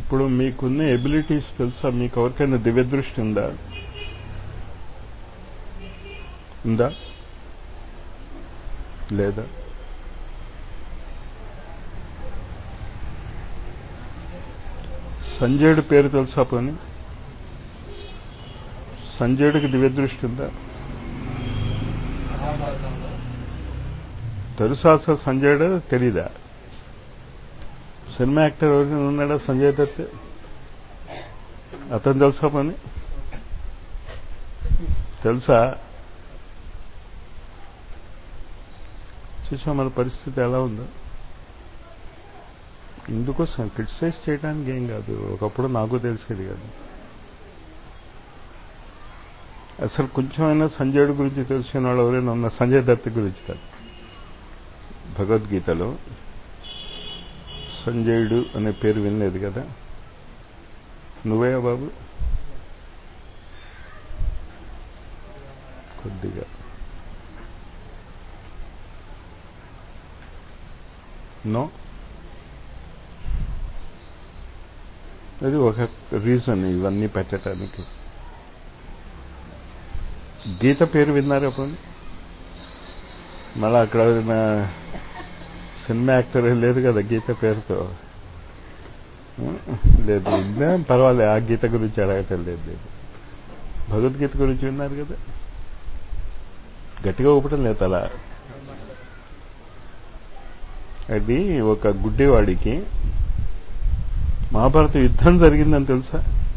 ఇప్పుడు మీకున్న ఎబిలిటీస్ తెలుసా మీకు ఎవరికైనా దివ్యదృష్టి ఉందా ఉందా లేదా సంజయుడి పేరు తెలుసా పోని సంజయుడికి దివ్యదృష్టి ఉందా తెలుసా అసలు సంజయుడు తెలీదా సినిమా యాక్టర్ ఎవరైనా ఉన్నాడా సంజయ్ దత్ అతను తెలుసా పని తెలుసా చూసా మన పరిస్థితి ఎలా ఉందో ఇందుకోసం క్రిటిసైజ్ చేయడానికి ఏం కాదు ఒకప్పుడు నాకు తెలిసేది కాదు అసలు కొంచెమైనా సంజయుడు గురించి తెలిసిన వాళ్ళు ఎవరైనా ఉన్న సంజయ్ దత్ గురించి కాదు భగవద్గీతలో సంజయుడు అనే పేరు వినలేదు కదా నువ్వే బాబు కొద్దిగా నో అది ఒక రీజన్ ఇవన్నీ పెట్టడానికి గీత పేరు విన్నారా పోనీ మళ్ళీ అక్కడ సినిమా యాక్టర్ లేదు కదా గీత పేరుతో లేదు విన్నా పర్వాలేదు ఆ గీత గురించి అడగటం లేదు లేదు భగవద్గీత గురించి విన్నారు కదా గట్టిగా ఊపటం లేదు అలా అది ఒక గుడ్డివాడికి మహాభారత యుద్ధం జరిగిందని తెలుసా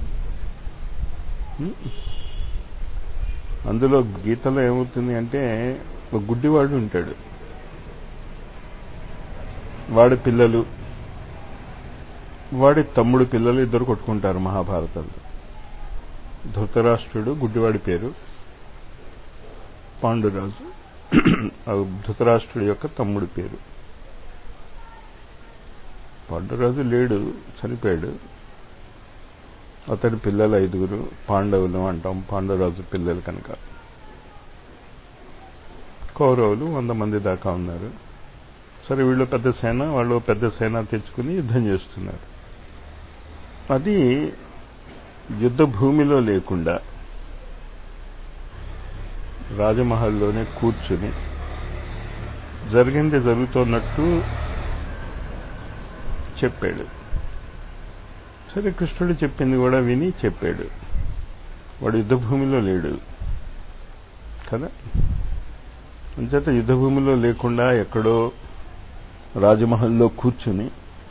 అందులో గీతలో ఏమవుతుంది అంటే ఒక గుడ్డివాడు ఉంటాడు వాడి పిల్లలు వాడి తమ్ముడు పిల్లలు ఇద్దరు కొట్టుకుంటారు మహాభారతంలో ధృతరాష్ట్రుడు గుడ్డివాడి పేరు పాండురాజు ధృతరాష్ట్రుడి యొక్క తమ్ముడి పేరు పాండురాజు లేడు చనిపోయాడు అతడి పిల్లలు ఐదుగురు పాండవులు అంటాం పాండురాజు పిల్లలు కనుక కౌరవులు వంద మంది దాకా ఉన్నారు సరే వీళ్ళు పెద్ద సేన వాళ్ళు పెద్ద సేన తెచ్చుకుని యుద్ధం చేస్తున్నారు అది యుద్ధ భూమిలో లేకుండా రాజమహల్లోనే కూర్చుని జరిగింది జరుగుతున్నట్టు చెప్పాడు సరే కృష్ణుడు చెప్పింది కూడా విని చెప్పాడు వాడు యుద్ధభూమిలో లేడు కదా అంచేత యుద్ధభూమిలో లేకుండా ఎక్కడో రాజమహల్లో కూర్చుని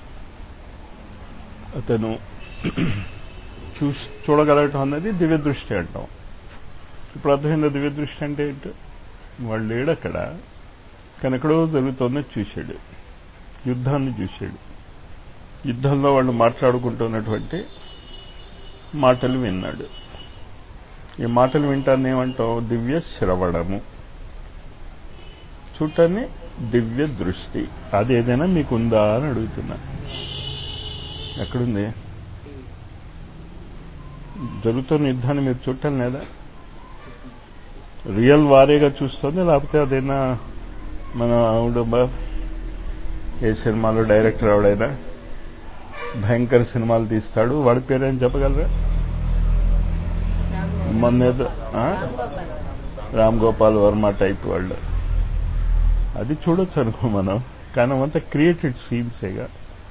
అతను చూ చూడగలగటం అన్నది దివ్యదృష్టి అంటాం ఇప్పుడు అర్థమైందా దివ్యదృష్టి అంటే ఏంటో వాడు లేడు అక్కడ కానీ ఎక్కడో జరుగుతోందని చూశాడు యుద్ధాన్ని చూశాడు యుద్ధంలో వాళ్ళు మాట్లాడుకుంటున్నటువంటి మాటలు విన్నాడు ఈ మాటలు వింటాన్ని ఏమంటాం దివ్య శ్రవణము చూడటాన్ని దివ్య దృష్టి అది ఏదైనా మీకు ఉందా అని అడుగుతున్నా ఎక్కడుంది జరుగుతున్న యుద్ధాన్ని మీరు చూడటం లేదా రియల్ వారేగా చూస్తుంది లేకపోతే అదైనా మన ఆవిడ ఏ సినిమాలో డైరెక్టర్ ఆవిడైనా భయంకర సినిమాలు తీస్తాడు వాడి పేరేం చెప్పగలరా మొన్నేదో రామ్ గోపాల్ వర్మ టైప్ వాళ్ళు అది చూడొచ్చు అనుకో మనం కానీ అంతా క్రియేటెడ్ సీన్సేగా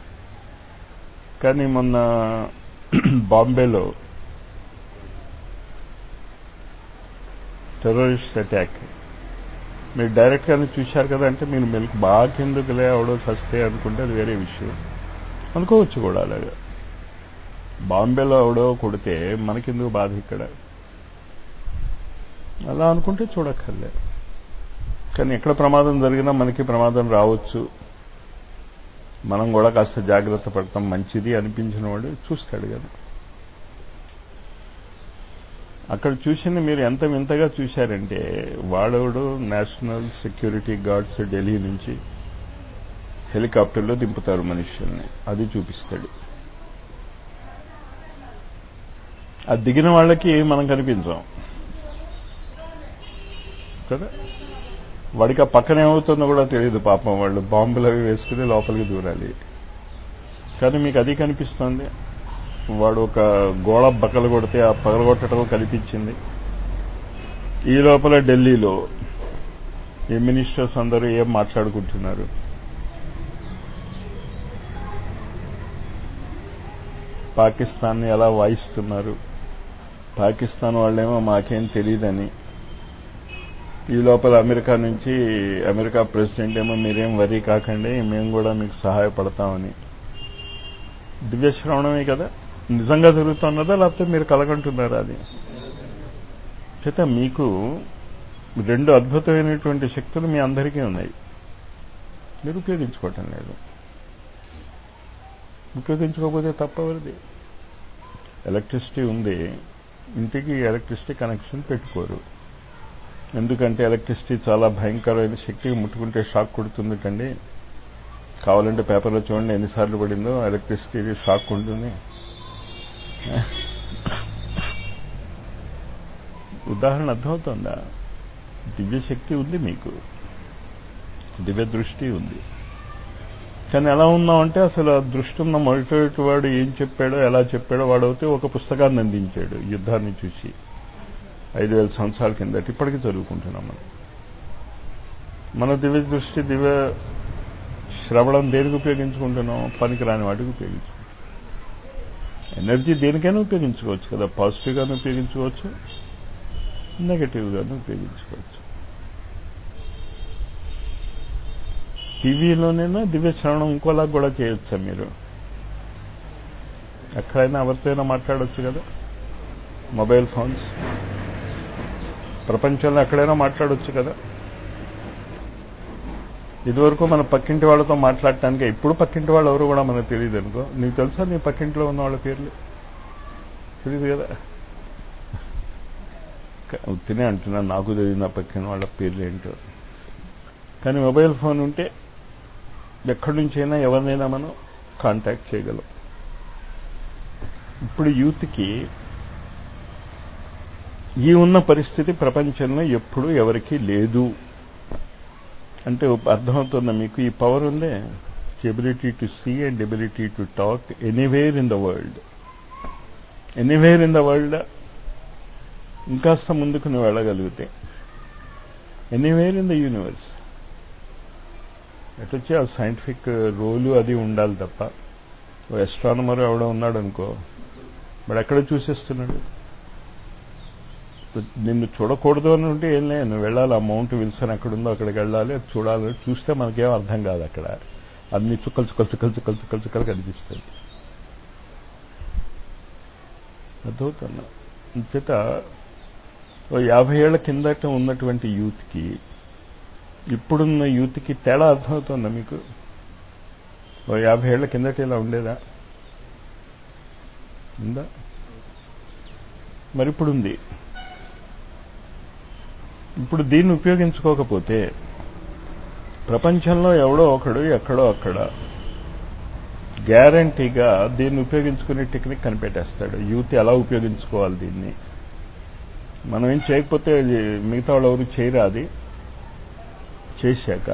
కానీ మొన్న బాంబేలో టెర్రరిస్ట్ అటాక్ మీరు డైరెక్ట్గానే చూశారు కదా అంటే మీరు మీకు బాగా కిందకులే అవడో చస్తే అనుకుంటే అది వేరే విషయం అనుకోవచ్చు కూడా అలాగా బాంబేలో ఎవడో కొడితే మనకెందుకు బాధ ఇక్కడ అలా అనుకుంటే చూడక్కర్లే కానీ ఎక్కడ ప్రమాదం జరిగినా మనకి ప్రమాదం రావచ్చు మనం కూడా కాస్త జాగ్రత్త పడతాం మంచిది అనిపించిన వాడు చూస్తాడు కదా అక్కడ చూసింది మీరు ఎంత వింతగా చూశారంటే వాడవడు నేషనల్ సెక్యూరిటీ గార్డ్స్ ఢిల్లీ నుంచి హెలికాప్టర్లో దింపుతారు మనుషుల్ని అది చూపిస్తాడు ఆ దిగిన వాళ్ళకి మనం కనిపించాం కదా వాడికి ఆ పక్కన ఏమవుతుందో కూడా తెలియదు పాపం వాళ్ళు బాంబులు అవి వేసుకుని లోపలికి దూరాలి కానీ మీకు అది కనిపిస్తోంది వాడు ఒక గోడ బక్కలు కొడితే ఆ పగలగొట్టడం కనిపించింది ఈ లోపల ఢిల్లీలో ఈ మినిస్టర్స్ అందరూ ఏం మాట్లాడుకుంటున్నారు పాకిస్తాన్ని ఎలా వాయిస్తున్నారు పాకిస్తాన్ వాళ్ళేమో మాకేం తెలియదని ఈ లోపల అమెరికా నుంచి అమెరికా ప్రెసిడెంట్ ఏమో మీరేం వరీ కాకండి మేము కూడా మీకు సహాయపడతామని దివ్యశ్రవణమే కదా నిజంగా జరుగుతున్నదా లేకపోతే మీరు కలగంటున్నారా అది చేత మీకు రెండు అద్భుతమైనటువంటి శక్తులు మీ అందరికీ ఉన్నాయి మీరు ఉపయోగించుకోవటం లేదు ఉపయోగించుకోకపోతే తప్పవరిది ఎలక్ట్రిసిటీ ఉంది ఇంటికి ఎలక్ట్రిసిటీ కనెక్షన్ పెట్టుకోరు ఎందుకంటే ఎలక్ట్రిసిటీ చాలా భయంకరమైన శక్తికి ముట్టుకుంటే షాక్ కొడుతుందిటండి కావాలంటే పేపర్లో చూడండి ఎన్నిసార్లు పడిందో ఎలక్ట్రిసిటీ షాక్ ఉంటుంది ఉదాహరణ అర్థమవుతుందా దివ్య శక్తి ఉంది మీకు దివ్య దృష్టి ఉంది కానీ ఎలా ఉన్నామంటే అసలు ఆ దృష్టి ఉన్న మొదటి వాడు ఏం చెప్పాడో ఎలా చెప్పాడో వాడవుతే ఒక పుస్తకాన్ని అందించాడు యుద్ధాన్ని చూసి ఐదు వేల సంవత్సరాల కిందట ఇప్పటికీ చదువుకుంటున్నాం మనం మన దివ్య దృష్టి దివ్య శ్రవణం దేనికి ఉపయోగించుకుంటున్నాం పనికిరాని వాటికి ఉపయోగించుకుంటాం ఎనర్జీ దేనికైనా ఉపయోగించుకోవచ్చు కదా పాజిటివ్గానే ఉపయోగించుకోవచ్చు నెగటివ్గాను ఉపయోగించుకోవచ్చు టీవీలోనైనా దివ్య శ్రవణం ఇంకోలా కూడా చేయొచ్చా మీరు ఎక్కడైనా ఎవరితోనైనా మాట్లాడవచ్చు కదా మొబైల్ ఫోన్స్ ప్రపంచంలో ఎక్కడైనా మాట్లాడవచ్చు కదా ఇదివరకు మన పక్కింటి వాళ్ళతో మాట్లాడటానికి ఇప్పుడు పక్కింటి వాళ్ళు ఎవరు కూడా మనకు తెలియదు అనుకో నీకు తెలుసా నీ పక్కింట్లో ఉన్న వాళ్ళ పేర్లు తెలియదు కదా తినే అంటున్నా నాకు తెలియదు నా పక్కన వాళ్ళ పేర్లు ఏంటో కానీ మొబైల్ ఫోన్ ఉంటే ఎక్కడి నుంచైనా ఎవరినైనా మనం కాంటాక్ట్ చేయగలం ఇప్పుడు యూత్కి ఈ ఉన్న పరిస్థితి ప్రపంచంలో ఎప్పుడు ఎవరికీ లేదు అంటే అర్థమవుతుందా మీకు ఈ పవర్ ఉందే ability to see and ability to talk anywhere in the world anywhere in the world ఇంకాస్త ముందుకు నువ్వు వెళ్ళగలిగితే ఎనీవేర్ ఇన్ ద యూనివర్స్ ఎటొచ్చి ఆ సైంటిఫిక్ రోలు అది ఉండాలి తప్ప ఓ ఎస్ట్రానమర్ ఎవడో ఉన్నాడు అనుకో వాడు ఎక్కడ చూసేస్తున్నాడు నిన్ను చూడకూడదు అని ఉంటే ఏం లేదు నువ్వు వెళ్ళాలి ఆ మౌంట్ విల్సన్ ఎక్కడుందో అక్కడికి వెళ్ళాలి అది చూడాలి చూస్తే మనకేం అర్థం కాదు అక్కడ అన్ని చుక్కలు చుక్కలు చుక్కలు చుక్కలు చుక్కలు చుక్కలు కనిపిస్తాయి అర్థమవుతున్నా చేత ఓ యాభై ఏళ్ల కిందట ఉన్నటువంటి యూత్కి ఇప్పుడున్న యూత్కి తేడా అర్థమవుతుందా మీకు ఓ యాభై ఏళ్ల కిందట ఇలా ఉండేదా ఉందా మరి ఇప్పుడు ఉంది ఇప్పుడు దీన్ని ఉపయోగించుకోకపోతే ప్రపంచంలో ఎవడో ఒకడు ఎక్కడో అక్కడ గ్యారంటీగా దీన్ని ఉపయోగించుకునే టెక్నిక్ కనిపెట్టేస్తాడు యూత్ ఎలా ఉపయోగించుకోవాలి దీన్ని మనం ఏం చేయకపోతే మిగతా వాళ్ళు ఎవరు చేయరా అది చేశాక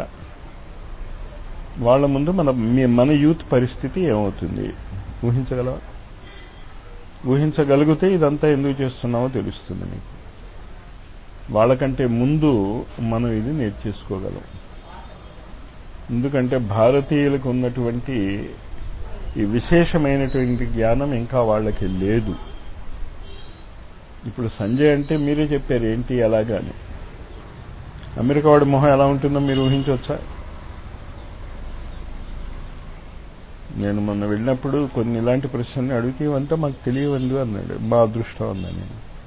వాళ్ళ ముందు మన మన యూత్ పరిస్థితి ఏమవుతుంది ఊహించగలవా ఊహించగలిగితే ఇదంతా ఎందుకు చేస్తున్నామో తెలుస్తుంది మీకు వాళ్ళకంటే ముందు మనం ఇది నేర్చేసుకోగలం ఎందుకంటే భారతీయులకు ఉన్నటువంటి ఈ విశేషమైనటువంటి జ్ఞానం ఇంకా వాళ్ళకి లేదు ఇప్పుడు సంజయ్ అంటే మీరే చెప్పారు ఏంటి ఎలాగాని అమెరికా వాడి మొహం ఎలా ఉంటుందో మీరు ఊహించవచ్చా నేను మొన్న వెళ్ళినప్పుడు కొన్ని ఇలాంటి ప్రశ్నలు అడిగితే ఇవంతా మాకు తెలియవందు అన్నాడు మా అదృష్టం ఉందని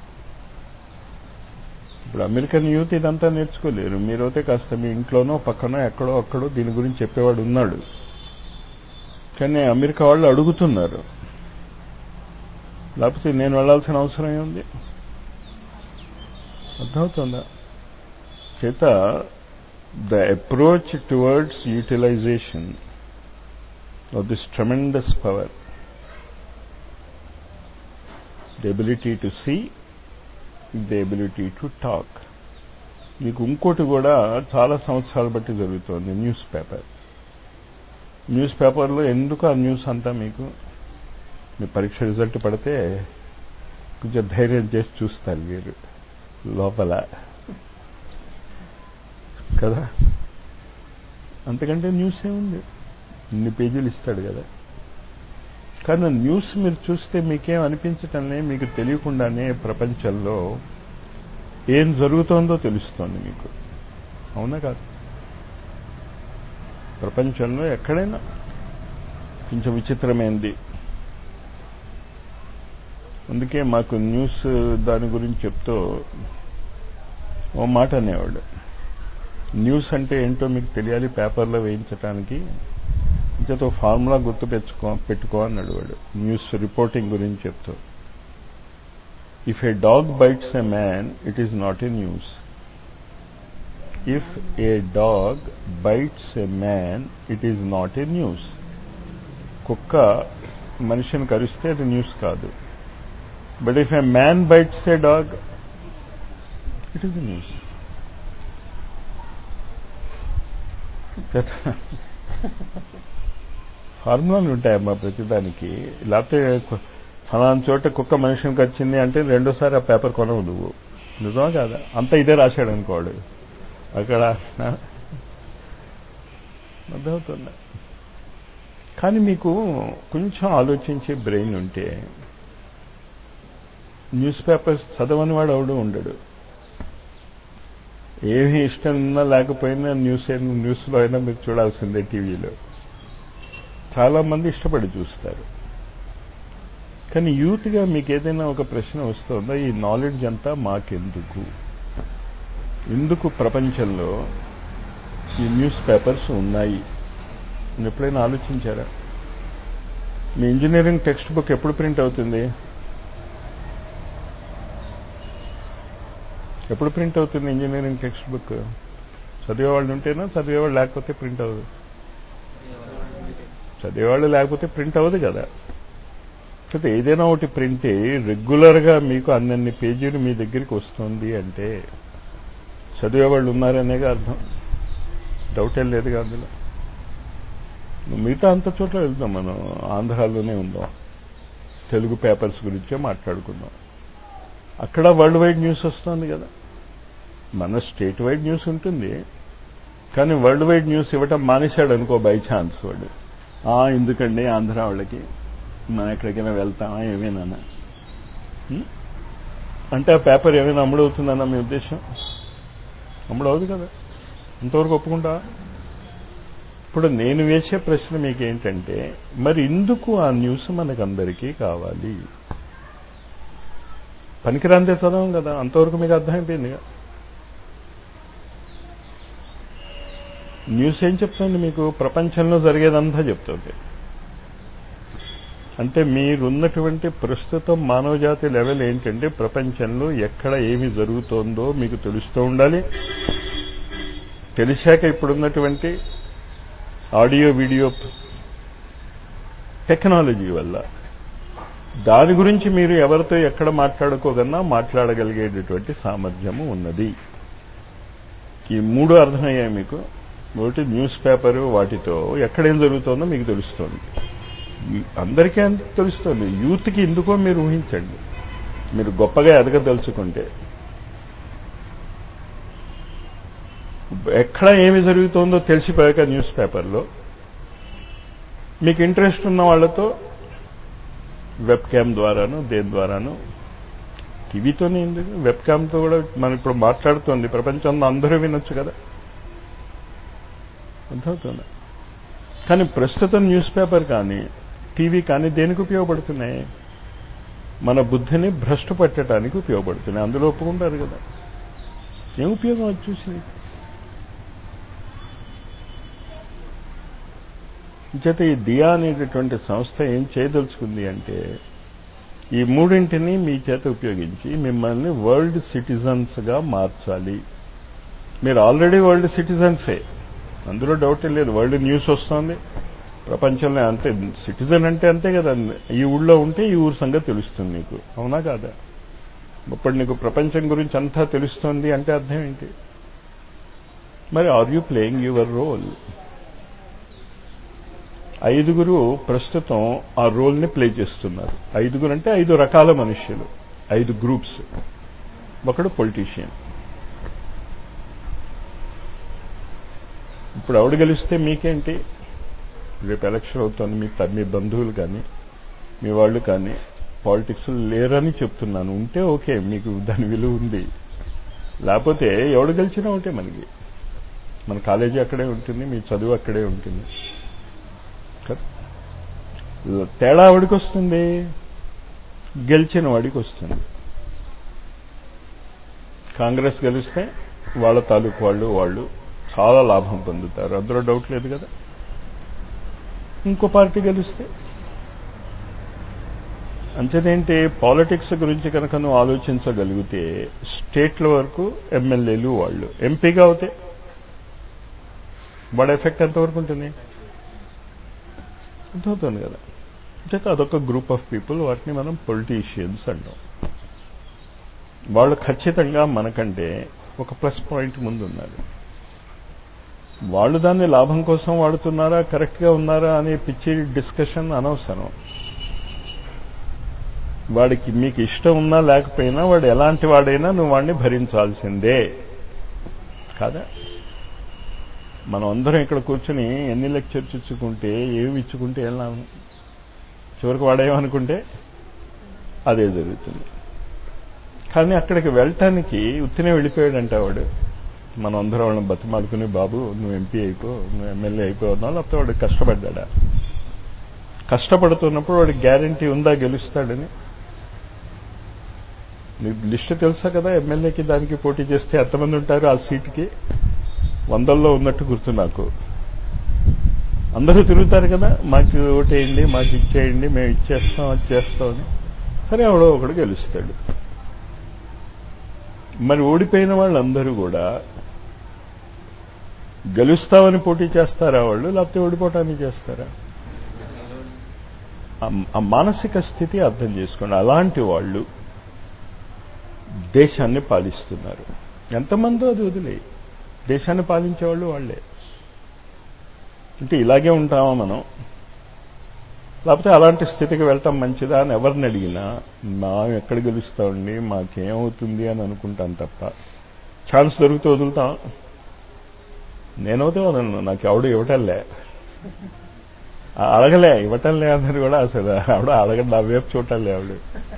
ఇప్పుడు అమెరికన్ యూత్ ఇదంతా నేర్చుకోలేరు మీరైతే కాస్త మీ ఇంట్లోనో పక్కనో ఎక్కడో అక్కడో దీని గురించి చెప్పేవాడు ఉన్నాడు కానీ అమెరికా వాళ్ళు అడుగుతున్నారు లేకపోతే నేను వెళ్లాల్సిన అవసరం ఏముంది అర్థమవుతుందా చేత the approach towards utilisation of this tremendous power, the ability to see, the ability to talk. మీకు ఇంకోటి కూడా చాలా సంవత్సరాలు బట్టి జరుగుతోంది న్యూస్ పేపర్ న్యూస్ పేపర్లో ఎందుకు ఆ న్యూస్ అంతా మీకు మీ పరీక్ష రిజల్ట్ పడితే కొంచెం ధైర్యం చేసి చూస్తారు మీరు లోపల కదా అంతకంటే న్యూస్ ఏముంది ఇన్ని పేజీలు ఇస్తాడు కదా కానీ న్యూస్ మీరు చూస్తే మీకేం అనిపించటంలే మీకు తెలియకుండానే ప్రపంచంలో ఏం జరుగుతోందో తెలుస్తోంది మీకు అవునా కాదు ప్రపంచంలో ఎక్కడైనా కొంచెం విచిత్రమైంది అందుకే మాకు న్యూస్ దాని గురించి చెప్తూ ఓ మాట అనేవాడు న్యూస్ అంటే ఏంటో మీకు తెలియాలి పేపర్లో వేయించడానికి ఇంకతో ఫార్ములా గుర్తు పెట్టుకో పెట్టుకో అన్నాడు వాడు న్యూస్ రిపోర్టింగ్ గురించి చెప్తూ if a dog bites a man it is not a news if a dog bites a man it is not a news కుక్క మనిషిని కరిస్తే అది న్యూస్ కాదు but if a man bites a dog it is news ఫార్ములాలు ఉంటాయమ్మా ప్రతిదానికి లేకపోతే ఫలానా చోట కుక్క మనిషిని వచ్చింది అంటే రెండోసారి ఆ పేపర్ కొనవు నువ్వు నిజమా కాదా అంతా ఇదే రాశాడు అనుకోడు అక్కడ అర్థమవుతుంది కానీ మీకు కొంచెం ఆలోచించే బ్రెయిన్ ఉంటే న్యూస్ పేపర్స్ చదవని వాడు ఎవడు ఉండడు ఏమీ ఇష్టం ఉన్నా లేకపోయినా న్యూస్ న్యూస్లో అయినా మీరు చూడాల్సిందే టీవీలో చాలా మంది ఇష్టపడి చూస్తారు కానీ యూత్గా మీకు ఏదైనా ఒక ప్రశ్న వస్తుందా ఈ నాలెడ్జ్ అంతా మాకెందుకు ఎందుకు ప్రపంచంలో ఈ న్యూస్ పేపర్స్ ఉన్నాయి ఎప్పుడైనా ఆలోచించారా మీ ఇంజనీరింగ్ టెక్స్ట్ బుక్ ఎప్పుడు ప్రింట్ అవుతుంది ఎప్పుడు ప్రింట్ అవుతుంది ఇంజనీరింగ్ టెక్స్ట్ బుక్ చదివేవాళ్ళు ఉంటేనా చదివేవాళ్ళు లేకపోతే ప్రింట్ అవ్వదు చదివేవాళ్ళు లేకపోతే ప్రింట్ అవ్వదు కదా అయితే ఏదైనా ఒకటి ప్రింట్ రెగ్యులర్గా మీకు అన్నన్ని పేజీలు మీ దగ్గరికి వస్తుంది అంటే చదివేవాళ్ళు ఉన్నారనేగా అర్థం డౌటే లేదుగా అందులో మిగతా అంత చోట్ల వెళ్దాం మనం ఆంధ్రాలోనే ఉందాం తెలుగు పేపర్స్ గురించే మాట్లాడుకుందాం అక్కడ వరల్డ్ వైడ్ న్యూస్ వస్తుంది కదా మన స్టేట్ వైడ్ న్యూస్ ఉంటుంది కానీ వరల్డ్ వైడ్ న్యూస్ ఇవ్వటం మానేశాడు అనుకో బై ఛాన్స్ వాడు ఎందుకండి ఆంధ్ర వాళ్ళకి మనం ఎక్కడికైనా వెళ్తామా ఏమైనా అంటే ఆ పేపర్ ఏమైనా అమ్ముడవుతుందన్న మీ ఉద్దేశం అమ్ముడవుదు కదా ఇంతవరకు ఒప్పుకుంటా ఇప్పుడు నేను వేసే ప్రశ్న మీకేంటంటే మరి ఎందుకు ఆ న్యూస్ మనకందరికీ కావాలి పనికిరాంతే చదవం కదా అంతవరకు మీకు అర్థమైపోయింది న్యూస్ ఏం చెప్తుంది మీకు ప్రపంచంలో జరిగేదంతా చెప్తుంది అంటే మీరున్నటువంటి ప్రస్తుతం మానవజాతి లెవెల్ ఏంటంటే ప్రపంచంలో ఎక్కడ ఏమి జరుగుతోందో మీకు తెలుస్తూ ఉండాలి తెలిసాక ఇప్పుడున్నటువంటి ఆడియో వీడియో టెక్నాలజీ వల్ల దాని గురించి మీరు ఎవరితో ఎక్కడ మాట్లాడుకోగలనా మాట్లాడగలిగేటటువంటి సామర్థ్యము ఉన్నది ఈ మూడు అర్థమయ్యాయి మీకు ఒకటి న్యూస్ పేపరు వాటితో ఎక్కడేం జరుగుతుందో మీకు తెలుస్తోంది అందరికీ అంత తెలుస్తుంది యూత్కి ఎందుకో మీరు ఊహించండి మీరు గొప్పగా ఎదగదలుచుకుంటే ఎక్కడ ఏమి జరుగుతోందో తెలిసిపోయాక న్యూస్ పేపర్లో మీకు ఇంట్రెస్ట్ ఉన్న వాళ్ళతో వెబ్ క్యామ్ ద్వారాను దేని ద్వారాను టీవీతోనే ఎందుకు వెబ్ క్యామ్తో కూడా మనం ఇప్పుడు మాట్లాడుతోంది ప్రపంచంలో అందరూ వినొచ్చు కదా అర్థమవుతుంది కానీ ప్రస్తుతం న్యూస్ పేపర్ కానీ టీవీ కానీ దేనికి ఉపయోగపడుతున్నాయి మన బుద్ధిని భ్రష్టు పట్టడానికి ఉపయోగపడుతున్నాయి అందులో ఒప్పుకుంటారు కదా ఏం ఉపయోగం అది చూసి చేత ఈ దియా అనేటటువంటి సంస్థ ఏం చేయదలుచుకుంది అంటే ఈ మూడింటిని మీ చేత ఉపయోగించి మిమ్మల్ని వరల్డ్ సిటిజన్స్గా మార్చాలి మీరు ఆల్రెడీ వరల్డ్ సిటిజన్సే అందులో డౌట్ లేదు వరల్డ్ న్యూస్ వస్తుంది ప్రపంచంలో అంతే సిటిజన్ అంటే అంతే కదా ఈ ఊళ్ళో ఉంటే ఈ ఊరు సంగతి తెలుస్తుంది నీకు అవునా కాదా ఇప్పుడు నీకు ప్రపంచం గురించి అంతా తెలుస్తోంది అంటే అర్థం ఏంటి మరి are you playing your role ఐదుగురు ప్రస్తుతం ఆ రోల్ని ప్లే చేస్తున్నారు ఐదుగురు అంటే ఐదు రకాల మనుష్యులు ఐదు గ్రూప్స్ ఒకడు పొలిటీషియన్ ఇప్పుడు ఎవడు గెలిస్తే మీకేంటి రేపు ఎలక్షన్ అవుతుంది మీ మీ బంధువులు కానీ మీ వాళ్ళు కానీ పాలిటిక్స్ లేరని చెప్తున్నాను ఉంటే ఓకే మీకు దాని విలువ ఉంది లేకపోతే ఎవడు గెలిచినా ఉంటే మనకి మన కాలేజీ అక్కడే ఉంటుంది మీ చదువు అక్కడే ఉంటుంది తేడా వాడికి వస్తుంది గెలిచిన వాడికి వస్తుంది కాంగ్రెస్ గెలిస్తే వాళ్ళ తాలూకు వాళ్ళు వాళ్ళు చాలా లాభం పొందుతారు అందులో డౌట్ లేదు కదా ఇంకో పార్టీ గెలిస్తే అంచేదేంటి పాలిటిక్స్ గురించి కనుక నువ్వు ఆలోచించగలిగితే స్టేట్ల వరకు ఎమ్మెల్యేలు వాళ్ళు ఎంపీగా అవుతే వాడి ఎఫెక్ట్ ఎంతవరకు ఉంటుంది అర్థమవుతుంది కదా అంటే అదొక గ్రూప్ ఆఫ్ పీపుల్ వాటిని మనం పొలిటీషియన్స్ అంటాం వాళ్ళు ఖచ్చితంగా మనకంటే ఒక ప్లస్ పాయింట్ ముందు ఉన్నారు వాళ్ళు దాన్ని లాభం కోసం వాడుతున్నారా కరెక్ట్గా ఉన్నారా అనే పిచ్చి డిస్కషన్ అనవసరం వాడికి మీకు ఇష్టం ఉన్నా లేకపోయినా వాడు ఎలాంటి వాడైనా నువ్వు వాడిని భరించాల్సిందే కాదా మనం అందరం ఇక్కడ కూర్చుని ఎన్ని లెక్చర్స్ ఇచ్చుకుంటే ఏమి ఇచ్చుకుంటే ఏం లాభం చివరికి వాడేమనుకుంటే అదే జరుగుతుంది కానీ అక్కడికి వెళ్ళటానికి ఉత్తినే వెళ్ళిపోయాడంట వాడు మనం అందరం వాళ్ళని బతిమాలుకుని బాబు నువ్వు ఎంపీ అయిపో నువ్వు ఎమ్మెల్యే అయిపోతున్నావు లేకపోతే వాడు కష్టపడ్డా కష్టపడుతున్నప్పుడు వాడికి గ్యారంటీ ఉందా గెలుస్తాడని నీకు లిస్ట్ తెలుసా కదా ఎమ్మెల్యేకి దానికి పోటీ చేస్తే ఎంతమంది ఉంటారు ఆ సీటుకి వందల్లో ఉన్నట్టు గుర్తు నాకు అందరూ తిరుగుతారు కదా మాకు ఓటేయండి మాకు ఇచ్చేయండి మేము ఇచ్చేస్తాం అది చేస్తాం అని సరే ఎవడో ఒకడు గెలుస్తాడు మరి ఓడిపోయిన వాళ్ళందరూ కూడా గెలుస్తామని పోటీ చేస్తారా వాళ్ళు లేకపోతే ఓడిపోవటానికి చేస్తారా ఆ మానసిక స్థితి అర్థం చేసుకోండి అలాంటి వాళ్ళు దేశాన్ని పాలిస్తున్నారు ఎంతమందో అది వదిలే దేశాన్ని పాలించేవాళ్ళు వాళ్లే అంటే ఇలాగే ఉంటామా మనం లేకపోతే అలాంటి స్థితికి వెళ్ళటం మంచిదా అని ఎవరిని అడిగినా మేము ఎక్కడ గెలుస్తామండి మాకేమవుతుంది అని అనుకుంటాం తప్ప ఛాన్స్ దొరికితే వదులుతాం నేనవుతే వదలను నాకు ఎవడు ఇవ్వటంలే అడగలే ఇవ్వటంలే అన్నది కూడా అసలు ఆవిడ అడగ నా వైపు చూడటంలే ఆవిడ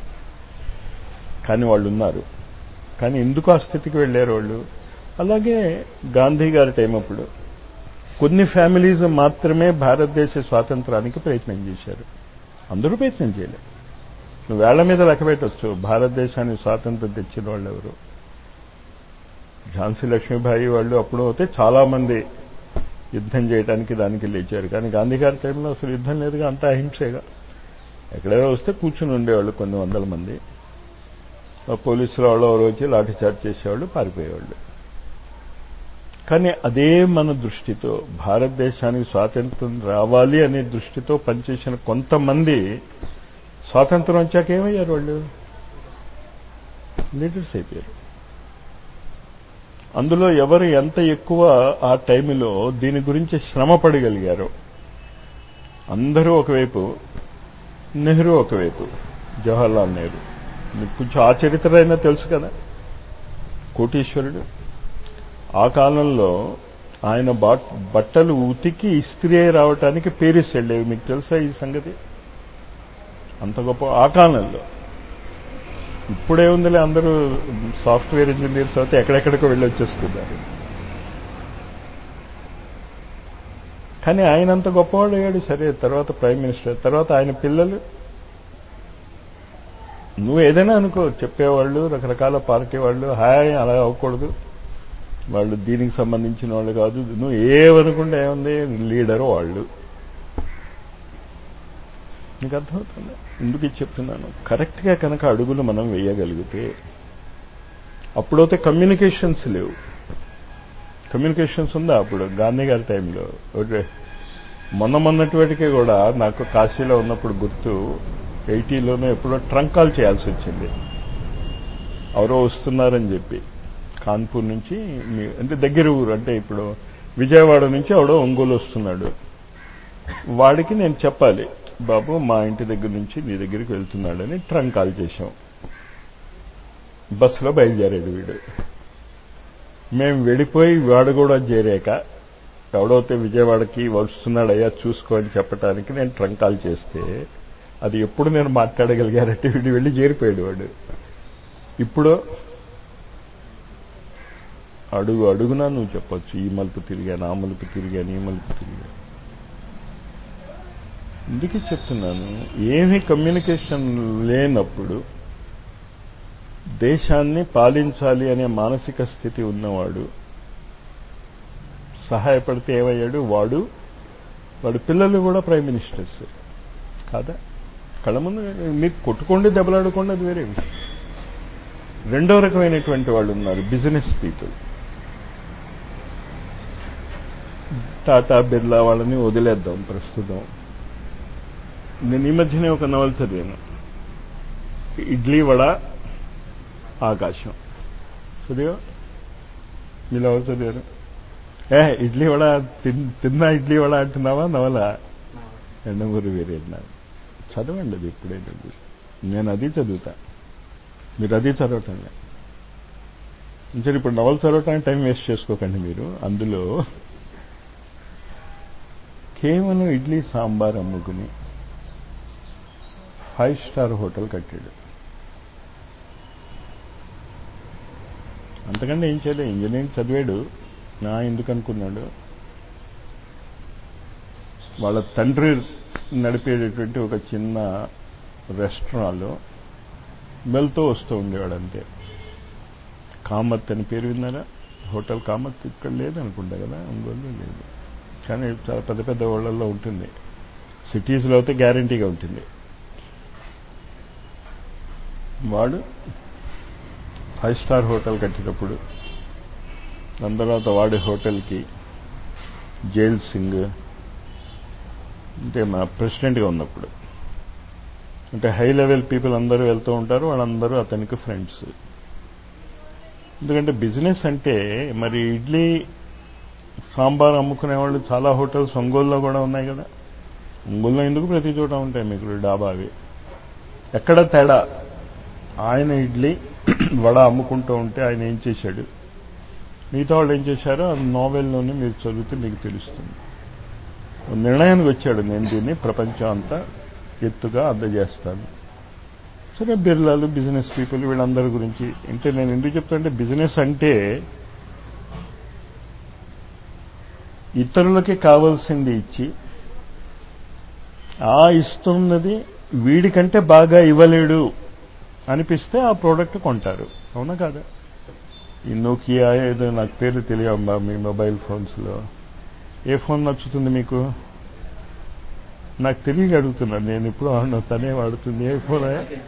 కానీ వాళ్ళు ఉన్నారు కానీ ఎందుకు ఆ స్థితికి వెళ్ళారు వాళ్ళు అలాగే గాంధీ గారి టైం అప్పుడు కొన్ని ఫ్యామిలీస్ మాత్రమే భారతదేశ స్వాతంత్రానికి ప్రయత్నం చేశారు అందరూ ప్రయత్నం చేయలేదు నువ్వు వేళ్ల మీద లెక్క పెట్టచ్చు భారతదేశానికి స్వాతంత్రం తెచ్చిన వాళ్ళు ఎవరు ఝాన్సీ లక్ష్మీబాయి వాళ్ళు అప్పుడు అయితే చాలా మంది యుద్ధం చేయడానికి దానికి లేచారు కానీ గాంధీ గారి టైంలో అసలు యుద్ధం లేదుగా అంతా అహింసేగా ఎక్కడైనా వస్తే కూర్చుని ఉండేవాళ్ళు కొన్ని వందల మంది పోలీసులు వాళ్ళు ఎవరు వచ్చి లాఠీచార్జ్ చేసేవాళ్ళు పారిపోయేవాళ్ళు కానీ అదే మన దృష్టితో భారతదేశానికి స్వాతంత్రం రావాలి అనే దృష్టితో పనిచేసిన కొంతమంది స్వాతంత్రం వచ్చాక ఏమయ్యారు వాళ్ళు లీడర్స్ అయిపోయారు అందులో ఎవరు ఎంత ఎక్కువ ఆ టైంలో దీని గురించి శ్రమ పడగలిగారో అందరూ ఒకవైపు నెహ్రూ ఒకవైపు జవహర్లాల్ నెహ్రూ మీకు కొంచెం ఆ చరిత్ర అయినా తెలుసు కదా కోటీశ్వరుడు ఆ కాలంలో ఆయన బట్టలు ఉతికి ఇస్త్రీ అయి రావటానికి పేరిస్ వెళ్ళేవి మీకు తెలుసా ఈ సంగతి అంత గొప్ప ఆ కాలంలో ఇప్పుడే ఉందిలే అందరూ సాఫ్ట్వేర్ ఇంజనీర్స్ అయితే ఎక్కడెక్కడికో వెళ్ళి వచ్చేస్తున్నారు కానీ ఆయన అంత గొప్పవాడు అయ్యాడు సరే తర్వాత ప్రైమ్ మినిస్టర్ తర్వాత ఆయన పిల్లలు నువ్వు ఏదైనా అనుకో చెప్పేవాళ్ళు రకరకాల పార్టీ వాళ్ళు హాయ్ అలా అవ్వకూడదు వాళ్ళు దీనికి సంబంధించిన వాళ్ళు కాదు నువ్వు ఏమనుకుంటే ఏముంది లీడరు వాళ్ళు నీకు అర్థమవుతుంది ఎందుకు ఇది చెప్తున్నాను కరెక్ట్గా కనుక అడుగులు మనం వేయగలిగితే అప్పుడైతే కమ్యూనికేషన్స్ లేవు కమ్యూనికేషన్స్ ఉందా అప్పుడు గాంధీ గారి టైంలో మొన్న మొన్నటివాటికే కూడా నాకు కాశీలో ఉన్నప్పుడు గుర్తు ఎయిటీలోనే ఎప్పుడో ట్రంక్ కాల్ చేయాల్సి వచ్చింది ఎవరో వస్తున్నారని చెప్పి కాన్పూర్ నుంచి అంటే దగ్గర ఊరు అంటే ఇప్పుడు విజయవాడ నుంచి ఎవడో ఒంగోలు వస్తున్నాడు వాడికి నేను చెప్పాలి బాబు మా ఇంటి దగ్గర నుంచి నీ దగ్గరికి వెళ్తున్నాడని ట్రంక్ కాల్ చేశాం బస్సులో బయలుదేరాడు వీడు మేము వెళ్ళిపోయి వాడు కూడా చేరాక ఎవడైతే విజయవాడకి వస్తున్నాడయ్యా చూసుకో అని చెప్పడానికి నేను ట్రంక్ కాల్ చేస్తే అది ఎప్పుడు నేను మాట్లాడగలిగానంటే వీడు వెళ్ళి చేరిపోయాడు వాడు ఇప్పుడు అడుగు అడుగునా నువ్వు చెప్పొచ్చు ఈ మలుపు తిరిగాను ఆ మలుపు తిరిగాను ఈ మలుపు తిరిగాను అందుకే చెప్తున్నాను ఏమీ కమ్యూనికేషన్ లేనప్పుడు దేశాన్ని పాలించాలి అనే మానసిక స్థితి ఉన్నవాడు సహాయపడితే ఏమయ్యాడు వాడు వాడు పిల్లలు కూడా ప్రైమ్ మినిస్టర్స్ కాదా కళ్ళ ముందు మీకు కొట్టుకోండి దెబ్బలాడుకోండి అది వేరే విషయం రెండో రకమైనటువంటి వాళ్ళు ఉన్నారు బిజినెస్ పీపుల్ టాటా బిర్లా వాళ్ళని వదిలేద్దాం ప్రస్తుతం నేను ఈ మధ్యనే ఒక నవల చదివాను ఇడ్లీ వడ ఆకాశం చదివా మీలో ఎవరు చదివారు ఏ ఇడ్లీ వడ తిన్నా ఇడ్లీ వడ అంటున్నావా నవల ఎండమూరి వీరేనా చదవండి అది ఎప్పుడైనా నేను అది చదువుతా మీరు అది చదవటం సరే ఇప్పుడు నవల చదవటానికి టైం వేస్ట్ చేసుకోకండి మీరు అందులో కేవలం ఇడ్లీ సాంబార్ అమ్ముకుని ఫైవ్ స్టార్ హోటల్ కట్టాడు అంతకంటే ఏం చేయలేదు ఇంజనీరింగ్ చదివాడు నా ఎందుకు అనుకున్నాడు వాళ్ళ తండ్రి నడిపేటటువంటి ఒక చిన్న రెస్టారెంట్లో వెళ్తూ వస్తూ ఉండేవాడు అంతే కామత్ అని పేరు విన్నారా హోటల్ కామత్ ఇక్కడ లేదనుకుంటా కదా ఒంగోలు లేదు కానీ చాలా పెద్ద పెద్ద ఊళ్ళల్లో ఉంటుంది సిటీస్లో అయితే గ్యారంటీగా ఉంటుంది వాడు ఫైవ్ స్టార్ హోటల్ కట్టేటప్పుడు దాని తర్వాత వాడి హోటల్కి జైల్ సింగ్ అంటే మా ప్రెసిడెంట్గా ఉన్నప్పుడు అంటే హై లెవెల్ పీపుల్ అందరూ వెళ్తూ ఉంటారు వాళ్ళందరూ అతనికి ఫ్రెండ్స్ ఎందుకంటే బిజినెస్ అంటే మరి ఇడ్లీ సాంబార్ అమ్ముకునే వాళ్ళు చాలా హోటల్స్ ఒంగోలులో కూడా ఉన్నాయి కదా ఒంగోలులో ఎందుకు ప్రతి చోట ఉంటాయి మీకు డాబా అవి ఎక్కడ తేడా ఆయన ఇడ్లీ వడ అమ్ముకుంటూ ఉంటే ఆయన ఏం చేశాడు మిగతా వాళ్ళు ఏం చేశారో ఆ నావెల్లోనే మీరు చదివితే మీకు తెలుస్తుంది నిర్ణయానికి వచ్చాడు నేను దీన్ని ప్రపంచం అంతా ఎత్తుగా అందజేస్తాను సరే బిర్లాలు బిజినెస్ పీపుల్ వీళ్ళందరి గురించి అంటే నేను ఎందుకు చెప్తానంటే బిజినెస్ అంటే ఇతరులకి కావాల్సింది ఇచ్చి ఆ ఇస్తున్నది వీడికంటే బాగా ఇవ్వలేడు అనిపిస్తే ఆ ప్రోడక్ట్ కొంటారు అవునా కాదా ఈ నోకియా ఏదో నాకు పేరు తెలియమ్మా మీ మొబైల్ ఫోన్స్లో ఏ ఫోన్ నచ్చుతుంది మీకు నాకు తెలియక అడుగుతున్నాను నేను ఇప్పుడు అవును తనే వాడుతుంది ఏ ఫోన్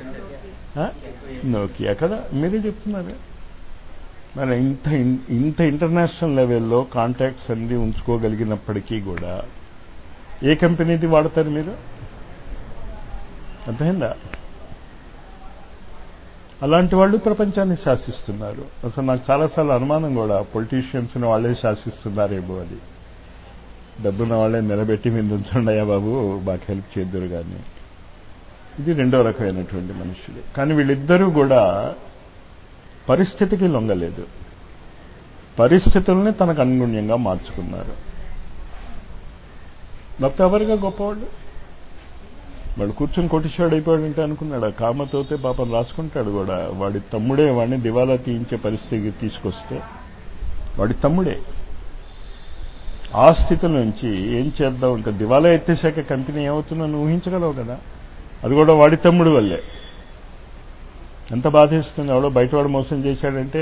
నోకియా కదా మీరే చెప్తున్నారు మరి ఇంత ఇంత ఇంటర్నేషనల్ లెవెల్లో కాంటాక్ట్స్ అన్ని ఉంచుకోగలిగినప్పటికీ కూడా ఏ కంపెనీది వాడతారు మీరు అర్థమైందా అలాంటి వాళ్ళు ప్రపంచాన్ని శాసిస్తున్నారు అసలు నాకు చాలాసార్లు అనుమానం కూడా పొలిటీషియన్స్ని వాళ్ళే శాసిస్తున్నారేమో అది డబ్బున్న వాళ్ళే నిలబెట్టి మీద ఉంచుండయా బాబు మాకు హెల్ప్ చేద్దరు కానీ ఇది రెండో రకమైనటువంటి మనుషులు కానీ వీళ్ళిద్దరూ కూడా పరిస్థితికి లొంగలేదు పరిస్థితుల్ని తనకు అనుగుణ్యంగా మార్చుకున్నారు లేకపోతే ఎవరిగా గొప్పవాళ్ళు వాడు కూర్చొని కొట్టిషాడు అయిపోయాడంటే అనుకున్నాడు కామతోతే పాపం రాసుకుంటాడు కూడా వాడి తమ్ముడే వాడిని దివాలా తీయించే పరిస్థితికి తీసుకొస్తే వాడి తమ్ముడే ఆ స్థితి నుంచి ఏం చేద్దాం ఇంకా దివాలా ఎత్తేసాక కంపెనీ ఏమవుతుందో నువ్వు ఊహించగలవు కదా అది కూడా వాడి తమ్ముడు వల్లే ఎంత బాధేస్తుంది ఎవడో బయటవాడు మోసం చేశాడంటే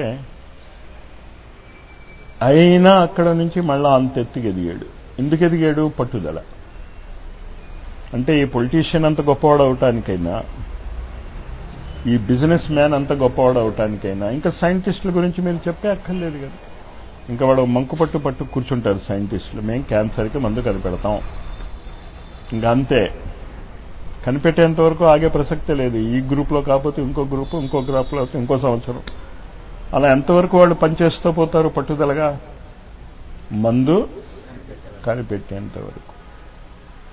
అయినా అక్కడ నుంచి మళ్ళా అంత ఎత్తుకు ఎదిగాడు ఎందుకు ఎదిగాడు పట్టుదల అంటే ఈ పొలిటీషియన్ అంత గొప్పవాడు అవటానికైనా ఈ బిజినెస్ మ్యాన్ అంత గొప్పవాడు అవటానికైనా ఇంకా సైంటిస్టుల గురించి మీరు చెప్పే అక్కర్లేదు కదా ఇంకా వాడు మంకు పట్టు పట్టు కూర్చుంటారు సైంటిస్టులు మేము క్యాన్సర్కి మందు కనిపెడతాం ఇంకా అంతే కనిపెట్టేంత వరకు ఆగే ప్రసక్తే లేదు ఈ గ్రూప్లో కాకపోతే ఇంకో గ్రూప్ ఇంకో గ్రూప్లో అయితే ఇంకో సంవత్సరం అలా ఎంతవరకు వాళ్ళు పనిచేస్తూ పోతారు పట్టుదలగా మందు కనిపెట్టేంత వరకు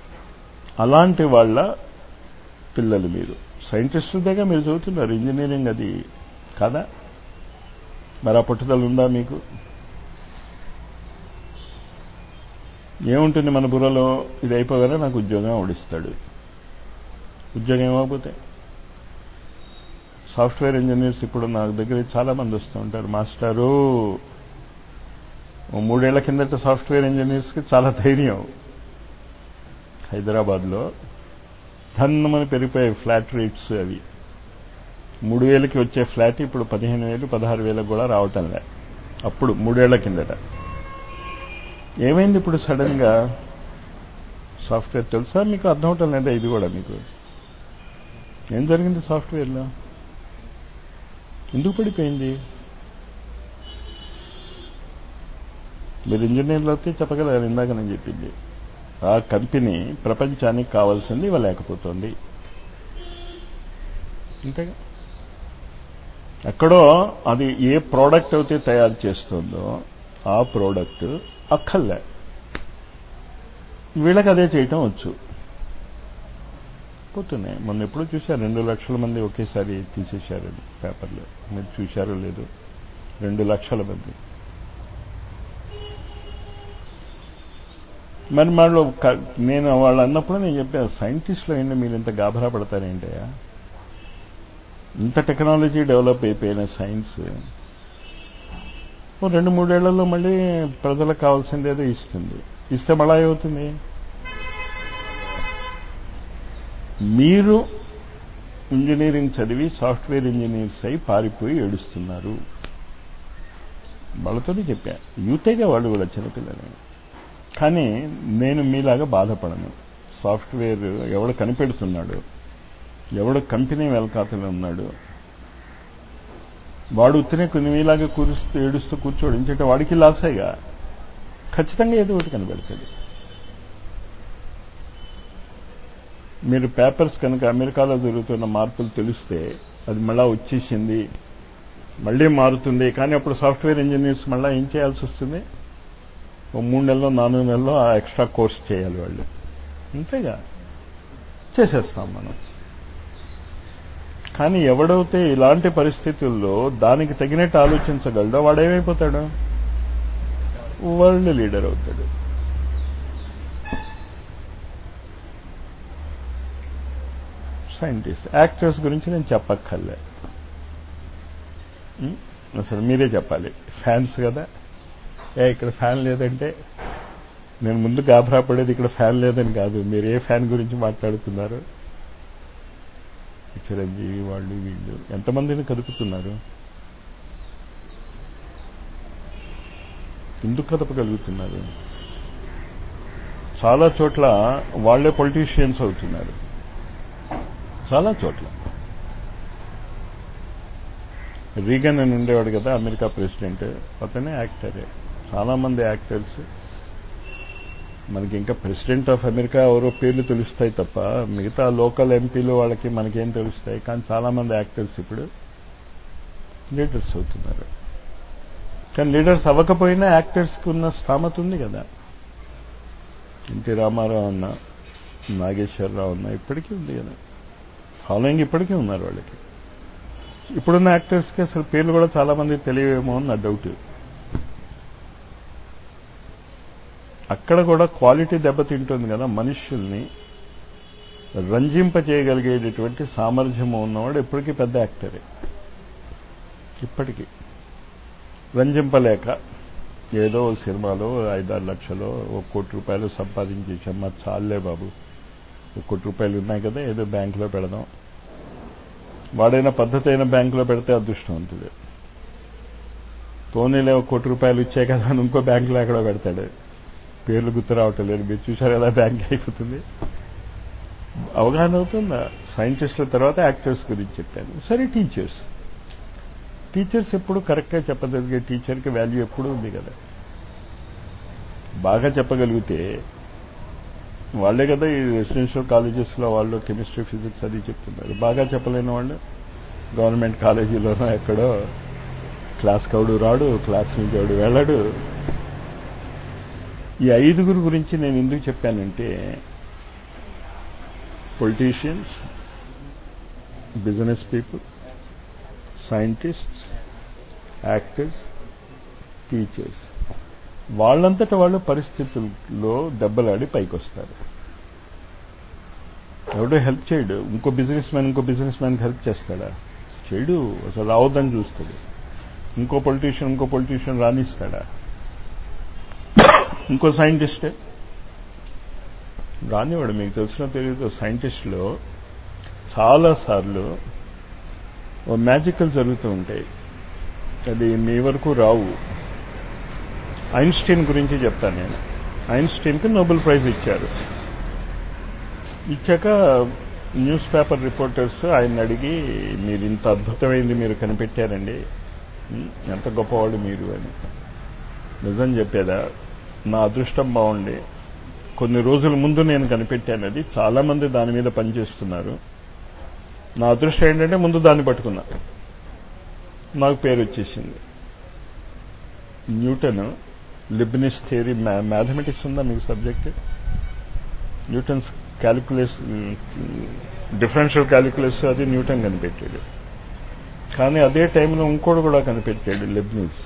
అలాంటి వాళ్ళ పిల్లలు మీరు సైంటిస్టులదేగా మీరు చదువుతున్నారు ఇంజనీరింగ్ అది కాదా మరి ఆ పట్టుదల ఉందా మీకు ఏముంటుంది మన బుర్రలో ఇది అయిపోగానే నాకు ఉద్యోగం ఓడిస్తాడు ఉద్యోగం ఏమైపోతే సాఫ్ట్వేర్ ఇంజనీర్స్ ఇప్పుడు నా దగ్గర చాలా మంది వస్తూ ఉంటారు మాస్టారు మూడేళ్ల కిందట సాఫ్ట్వేర్ ఇంజనీర్స్కి చాలా ధైర్యం హైదరాబాద్లో ధన్నమని పెరిగిపోయాయి ఫ్లాట్ రేట్స్ అవి మూడు వేలకి వచ్చే ఫ్లాట్ ఇప్పుడు పదిహేను వేలు పదహారు వేలకు కూడా రావటం లే అప్పుడు మూడేళ్ల కిందట ఏమైంది ఇప్పుడు సడన్ గా సాఫ్ట్వేర్ తెలుసా మీకు అర్థం అవటం లేదా ఇది కూడా మీకు ఏం జరిగింది సాఫ్ట్వేర్లో ఎందుకు పడిపోయింది మీరు ఇంజనీర్లు అయితే చెప్పగలరు ఇందాక నేను చెప్పింది ఆ కంపెనీ ప్రపంచానికి కావాల్సింది ఇవ్వలేకపోతుంది అంతేగా ఎక్కడో అది ఏ ప్రోడక్ట్ అయితే తయారు చేస్తుందో ఆ ప్రోడక్ట్ అక్కర్లే వీళ్ళకి అదే చేయటం వచ్చు పోతున్నాయి మొన్న ఎప్పుడో చూశారు రెండు లక్షల మంది ఒకేసారి తీసేశారు పేపర్లో మీరు చూశారో లేదు రెండు లక్షల మంది మరి వాళ్ళు నేను వాళ్ళు అన్నప్పుడు నేను చెప్పాను సైంటిస్టులు అయింది మీరు ఇంత గాభరా పడతారేంటయ్యా ఇంత టెక్నాలజీ డెవలప్ అయిపోయిన సైన్స్ ఓ రెండు మూడేళ్లలో మళ్ళీ ప్రజలకు కావాల్సింది ఏదో ఇస్తుంది ఇస్తే మళ్ళా ఏమవుతుంది మీరు ఇంజనీరింగ్ చదివి సాఫ్ట్వేర్ ఇంజనీర్స్ అయి పారిపోయి ఏడుస్తున్నారు వాళ్ళతోనే చెప్పా యూతేగా వాళ్ళు కూడా చిన్నపిల్లలే కానీ నేను మీలాగా బాధపడను సాఫ్ట్వేర్ ఎవడు కనిపెడుతున్నాడు ఎవడు కంపెనీ వెల్కాతలో ఉన్నాడు వాడు ఉత్తినే కొన్ని మీలాగా కూరుస్తూ ఏడుస్తూ కూర్చోడు ఇంకంటే వాడికి లాసేగా ఖచ్చితంగా ఏదో ఒకటి కనబడుతుంది మీరు పేపర్స్ కనుక అమెరికాలో జరుగుతున్న మార్పులు తెలిస్తే అది మళ్ళా వచ్చేసింది మళ్ళీ మారుతుంది కానీ అప్పుడు సాఫ్ట్వేర్ ఇంజనీర్స్ మళ్ళీ ఏం చేయాల్సి వస్తుంది ఓ మూడు నెలలో నాలుగు నెలలో ఆ ఎక్స్ట్రా కోర్స్ చేయాలి వాళ్ళు అంతేగా చేసేస్తాం మనం కానీ ఎవడైతే ఇలాంటి పరిస్థితుల్లో దానికి తగినట్టు ఆలోచించగలడో వాడేమైపోతాడు వరల్డ్ లీడర్ అవుతాడు సైంటిస్ట్ యాక్టర్స్ గురించి నేను చెప్పక్కర్లే అసలు మీరే చెప్పాలి ఫ్యాన్స్ కదా ఏ ఇక్కడ ఫ్యాన్ లేదంటే నేను ముందు గాభరా పడేది ఇక్కడ ఫ్యాన్ లేదని కాదు మీరు ఏ ఫ్యాన్ గురించి మాట్లాడుతున్నారు చిరంజీవి వాళ్ళు వీళ్ళు ఎంతమందిని కదుపుతున్నారు ఎందుకు కదపగలుగుతున్నారు చాలా చోట్ల వాళ్లే పొలిటీషియన్స్ అవుతున్నారు చాలా చోట్ల రీగన్ అని ఉండేవాడు కదా అమెరికా ప్రెసిడెంట్ అతనే యాక్టరే చాలా మంది యాక్టర్స్ మనకి ఇంకా ప్రెసిడెంట్ ఆఫ్ అమెరికా ఎవరో పేర్లు తెలుస్తాయి తప్ప మిగతా లోకల్ ఎంపీలు వాళ్ళకి మనకేం తెలుస్తాయి కానీ చాలా మంది యాక్టర్స్ ఇప్పుడు లీడర్స్ అవుతున్నారు కానీ లీడర్స్ అవ్వకపోయినా యాక్టర్స్కి ఉన్న స్థామత ఉంది కదా ఎన్టీ రామారావు అన్న నాగేశ్వరరావు అన్న ఇప్పటికీ ఉంది కదా ఫాలోయింగ్ ఇప్పటికీ ఉన్నారు వాళ్ళకి ఇప్పుడున్న యాక్టర్స్కి అసలు పేర్లు కూడా చాలా మంది తెలియవేమో అని నా డౌట్ అక్కడ కూడా క్వాలిటీ దెబ్బతింటుంది కదా మనుష్యుల్ని రంజింపజేయగలిగేటటువంటి సామర్థ్యం ఉన్నవాడు ఇప్పటికీ పెద్ద యాక్టరే ఇప్పటికీ రంజింపలేక ఏదో సినిమాలో ఐదారు లక్షలు ఒక కోటి రూపాయలు సంపాదించేసాం మా చాలే బాబు ఒక కోటి రూపాయలు ఉన్నాయి కదా ఏదో బ్యాంకులో పెడదాం వాడైనా పద్ధతి అయిన బ్యాంకులో పెడితే అదృష్టవంతుడు పోనీలే ఒక కోటి రూపాయలు ఇచ్చే కదా అని ఇంకో బ్యాంకులో ఎక్కడో పెడతాడు పేర్లు గుర్తు రావటం లేదు మీరు చూసారు ఎలా బ్యాంక్ అయిపోతుంది అవగాహన అవుతుందా సైంటిస్టుల తర్వాత యాక్టర్స్ గురించి చెప్పాను సరే టీచర్స్ టీచర్స్ ఎప్పుడు కరెక్ట్గా చెప్పగలిగే టీచర్కి వాల్యూ ఎప్పుడు ఉంది కదా బాగా చెప్పగలిగితే వాళ్ళే కదా ఈ రెసిడెన్షియల్ కాలేజెస్లో వాళ్ళు కెమిస్ట్రీ ఫిజిక్స్ అది చెప్తున్నారు బాగా చెప్పలేని వాళ్ళు గవర్నమెంట్ కాలేజీలోనో ఎక్కడో క్లాస్ కౌడు రాడు క్లాస్ నుంచి ఎవడు వెళ్ళడు ఈ ఐదుగురు గురించి నేను ఎందుకు చెప్పానంటే politicians business people scientists actors teachers వాళ్ళంతట వాళ్ళు పరిస్థితుల్లో దెబ్బలాడి పైకి వస్తారు ఎవడో హెల్ప్ చేయడు ఇంకో బిజినెస్ మ్యాన్ ఇంకో బిజినెస్ మ్యాన్కి హెల్ప్ చేస్తాడా చేయడు అసలు రావద్దని చూస్తాడు ఇంకో పొలిటీషియన్ ఇంకో పొలిటీషియన్ రాణిస్తాడా ఇంకో సైంటిస్టే రానివాడు మీకు తెలిసిన తెలియదు సైంటిస్టులో చాలాసార్లు ఓ మ్యాజికల్ జరుగుతూ ఉంటాయి అది మీ వరకు రావు ఐన్స్టీన్ గురించి చెప్తాను నేను ఐన్స్టీన్కి నోబెల్ ప్రైజ్ ఇచ్చారు ఇచ్చాక న్యూస్ పేపర్ రిపోర్టర్స్ ఆయన అడిగి మీరు ఇంత అద్భుతమైంది మీరు కనిపెట్టారండి ఎంత గొప్పవాడు మీరు అని నిజం చెప్పేదా నా అదృష్టం బాగుండి కొన్ని రోజుల ముందు నేను కనిపెట్టాను అది చాలా మంది దాని మీద పనిచేస్తున్నారు నా అదృష్టం ఏంటంటే ముందు దాన్ని పట్టుకున్నా నాకు పేరు వచ్చేసింది న్యూటన్ లిబ్నిస్ థియరీ మ్యాథమెటిక్స్ ఉందా మీకు subject Newton's calculus differential calculus అది న్యూటన్ కనిపెట్టాడు కానీ అదే టైంలో ఇంకోటి కూడా కనిపెట్టాడు లిబ్నిస్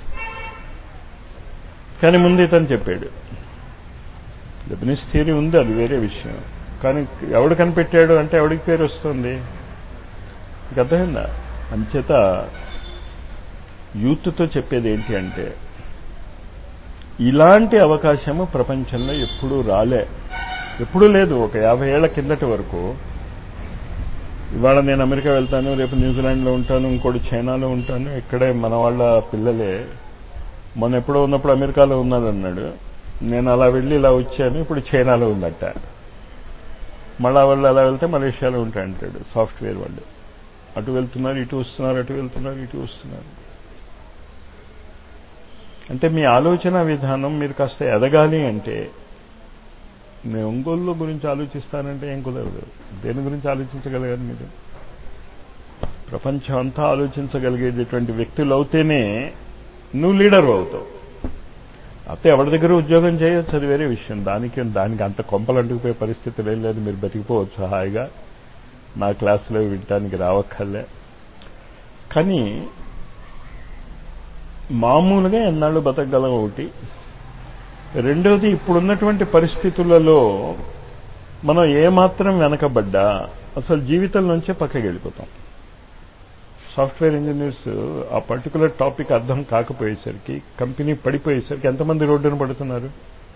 కానీ ముందు ఇతను చెప్పాడు లిబ్నిస్ థియరీ ఉంది అది వేరే విషయం కానీ ఎవడు కనిపెట్టాడు అంటే ఎవడికి పేరు వస్తుంది అర్థమైందా అంచేత యూత్తో చెప్పేది ఏంటి అంటే ఇలాంటి అవకాశము ప్రపంచంలో ఎప్పుడూ రాలే ఎప్పుడూ లేదు ఒక యాభై ఏళ్ల కిందటి వరకు ఇవాళ నేను అమెరికా వెళ్తాను రేపు న్యూజిలాండ్లో ఉంటాను ఇంకోటి చైనాలో ఉంటాను ఇక్కడే మన వాళ్ళ పిల్లలే మొన్న ఎప్పుడో ఉన్నప్పుడు అమెరికాలో ఉన్నాడన్నాడు నేను అలా వెళ్ళి ఇలా వచ్చాను ఇప్పుడు చైనాలో ఉందట మళ్ళా వాళ్ళు అలా వెళ్తే మలేషియాలో ఉంటాయంటాడు సాఫ్ట్వేర్ వాళ్ళు అటు వెళ్తున్నారు ఇటు వస్తున్నారు అటు వెళ్తున్నారు ఇటు వస్తున్నారు అంటే మీ ఆలోచన విధానం మీరు కాస్త ఎదగాలి అంటే నేను ఒంగోలు గురించి ఆలోచిస్తానంటే ఏం కుదరదు దేని గురించి ఆలోచించగలగాలి మీరు ప్రపంచం అంతా ఆలోచించగలిగేటటువంటి వ్యక్తులు అవుతేనే నువ్వు లీడర్ అవుతావు అయితే ఎవరి దగ్గర ఉద్యోగం చేయొచ్చు అది వేరే విషయం దానికి దానికి అంత కొంపలు అంటుకుపోయే పరిస్థితులు ఏం లేదు మీరు బతికిపోవచ్చు హాయిగా నా క్లాసులో వినటానికి రావక్కర్లే కానీ మామూలుగా ఎన్నాళ్ళు బతకగలం ఒకటి రెండవది ఇప్పుడున్నటువంటి పరిస్థితులలో మనం ఏమాత్రం వెనకబడ్డా అసలు జీవితం నుంచే పక్కకి వెళ్ళిపోతాం సాఫ్ట్వేర్ ఇంజనీర్స్ ఆ పర్టికులర్ టాపిక్ అర్థం కాకపోయేసరికి కంపెనీ పడిపోయేసరికి ఎంతమంది రోడ్డున పడుతున్నారు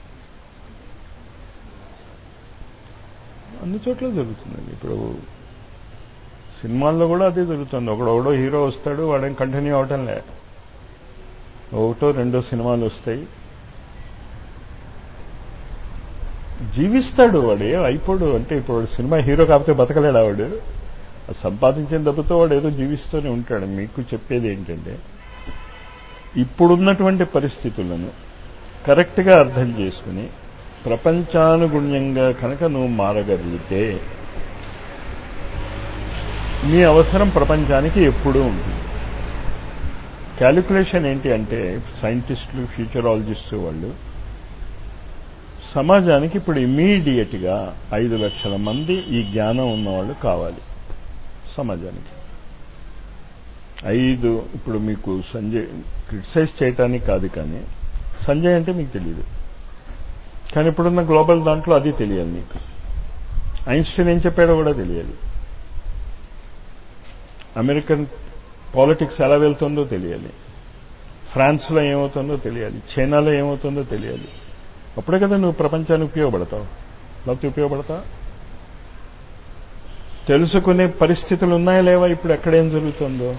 అన్ని చోట్ల జరుగుతుందండి ఇప్పుడు సినిమాల్లో కూడా అదే జరుగుతుంది ఒకడు ఒకడో హీరో వస్తాడు వాడేం కంటిన్యూ అవటం లే ఒకటో రెండో సినిమాలు వస్తాయి జీవిస్తాడు వాడు అయిపోడు అంటే ఇప్పుడు సినిమా హీరో కాకపోతే బతకలేడు ఆవిడు సంపాదించిన డబ్బుతో వాడు ఏదో జీవిస్తూనే ఉంటాడు మీకు చెప్పేది ఏంటంటే ఇప్పుడున్నటువంటి పరిస్థితులను కరెక్ట్గా అర్థం చేసుకుని ప్రపంచానుగుణ్యంగా కనుక నువ్వు మారగలిగితే మీ అవసరం ప్రపంచానికి ఎప్పుడూ ఉంటుంది క్యాలిక్యులేషన్ ఏంటి అంటే సైంటిస్టులు ఫ్యూచరాలజిస్టు వాళ్ళు సమాజానికి ఇప్పుడు ఇమీడియట్గా ఐదు లక్షల మంది ఈ జ్ఞానం ఉన్నవాళ్ళు కావాలి సమాజానికి ఐదు ఇప్పుడు మీకు సంజయ్ క్రిటిసైజ్ చేయటానికి కాదు కానీ సంజయ్ అంటే మీకు తెలియదు కానీ ఇప్పుడున్న గ్లోబల్ దాంట్లో అది తెలియాలి మీకు ఐన్స్టీన్ ఏం చెప్పాడో కూడా తెలియాలి అమెరికన్ పాలిటిక్స్ ఎలా వెళ్తుందో తెలియాలి ఫ్రాన్స్లో ఏమవుతుందో తెలియాలి చైనాలో ఏమవుతుందో తెలియాలి అప్పుడే కదా నువ్వు ప్రపంచానికి ఉపయోగపడతావు లేకపోతే ఉపయోగపడతావు తెలుసుకునే పరిస్థితులు ఉన్నాయా లేవా ఇప్పుడు ఎక్కడేం జరుగుతుందో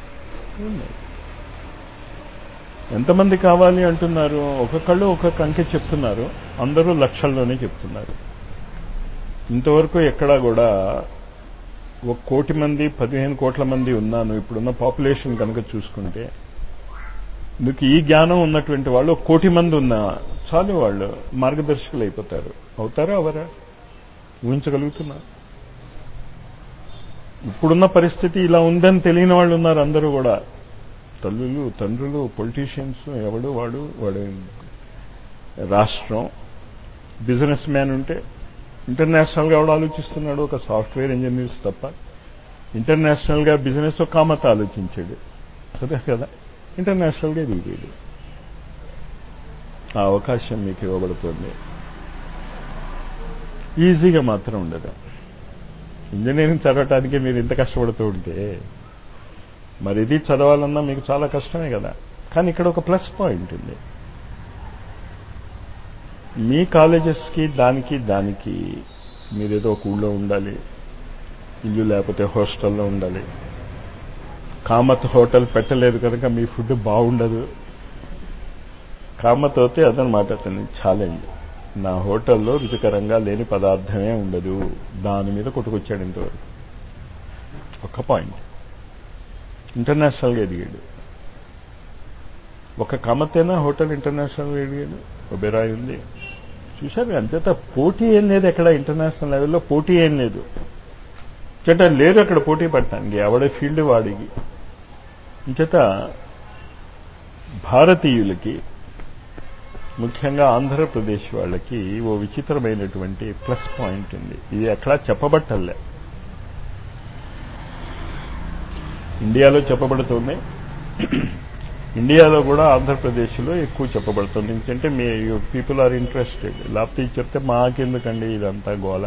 ఎంతమంది కావాలి అంటున్నారు ఒక్కొక్కళ్ళు ఒక్కొక్క అంకె చెప్తున్నారు అందరూ లక్షల్లోనే చెప్తున్నారు ఇంతవరకు ఎక్కడా కూడా ఒక కోటి మంది పదిహేను కోట్ల మంది ఉన్నాను ఇప్పుడున్న పాపులేషన్ కనుక చూసుకుంటే మీకు ఈ జ్ఞానం ఉన్నటువంటి వాళ్ళు ఒక కోటి మంది ఉన్నా చాలు వాళ్ళు మార్గదర్శకులు అయిపోతారు అవుతారా అవరా ఊహించగలుగుతున్నా ఇప్పుడున్న పరిస్థితి ఇలా ఉందని తెలియని వాళ్ళు ఉన్నారు అందరూ కూడా తల్లులు తండ్రులు పొలిటీషియన్స్ ఎవడు వాడు వాడు రాష్ట్రం బిజినెస్ మ్యాన్ ఉంటే ఇంటర్నేషనల్గా ఎవడు ఆలోచిస్తున్నాడు ఒక సాఫ్ట్వేర్ ఇంజనీర్స్ తప్ప ఇంటర్నేషనల్గా బిజినెస్ కామత ఆలోచించాడు సరే కదా ఇంటర్నేషనల్గా ఎదిగాడు ఆ అవకాశం మీకు ఇవ్వబడుతుంది ఈజీగా మాత్రం ఉండదు ఇంజనీరింగ్ చదవటానికి మీరు ఇంత కష్టపడుతూ ఉంటే మరి ఇది చదవాలన్నా మీకు చాలా కష్టమే కదా కానీ ఇక్కడ ఒక ప్లస్ పాయింట్ ఉంది మీ కాలేజెస్కి దానికి దానికి మీరేదో ఒక ఊళ్ళో ఉండాలి ఇల్లు లేకపోతే హాస్టల్లో ఉండాలి కామత్ హోటల్ పెట్టలేదు కనుక మీ ఫుడ్ బాగుండదు కామత్ అయితే అదనమాట అతని ఛాలెంజ్ నా హోటల్లో రుచికరంగా లేని పదార్థమే ఉండదు దాని మీద కొట్టుకొచ్చాడు ఇంతవరకు ఒక పాయింట్ ఇంటర్నేషనల్గా ఎదిగాడు ఒక కామతేనా హోటల్ ఇంటర్నేషనల్గా ఎదిగాడు ఒబెరాయి ఉంది చూశారు అంతేత పోటీ ఏం లేదు ఎక్కడ ఇంటర్నేషనల్ లెవెల్లో పోటీ ఏం లేదు చేత లేదు అక్కడ పోటీ పడటానికి ఎవడే ఫీల్డ్ వాడికి ఇంచేత భారతీయులకి ముఖ్యంగా ఆంధ్రప్రదేశ్ వాళ్ళకి ఓ విచిత్రమైనటువంటి ప్లస్ పాయింట్ ఉంది ఇది ఎక్కడా చెప్పబట్టలే ఇండియాలో చెప్పబడుతుంది ఇండియాలో కూడా ఆంధ్రప్రదేశ్లో ఎక్కువ చెప్పబడుతుంది ఎందుకంటే మీ పీపుల్ ఆర్ ఇంట్రెస్టెడ్ లేకపోతే ఇది చెప్తే మాకెందుకండి ఇదంతా గోల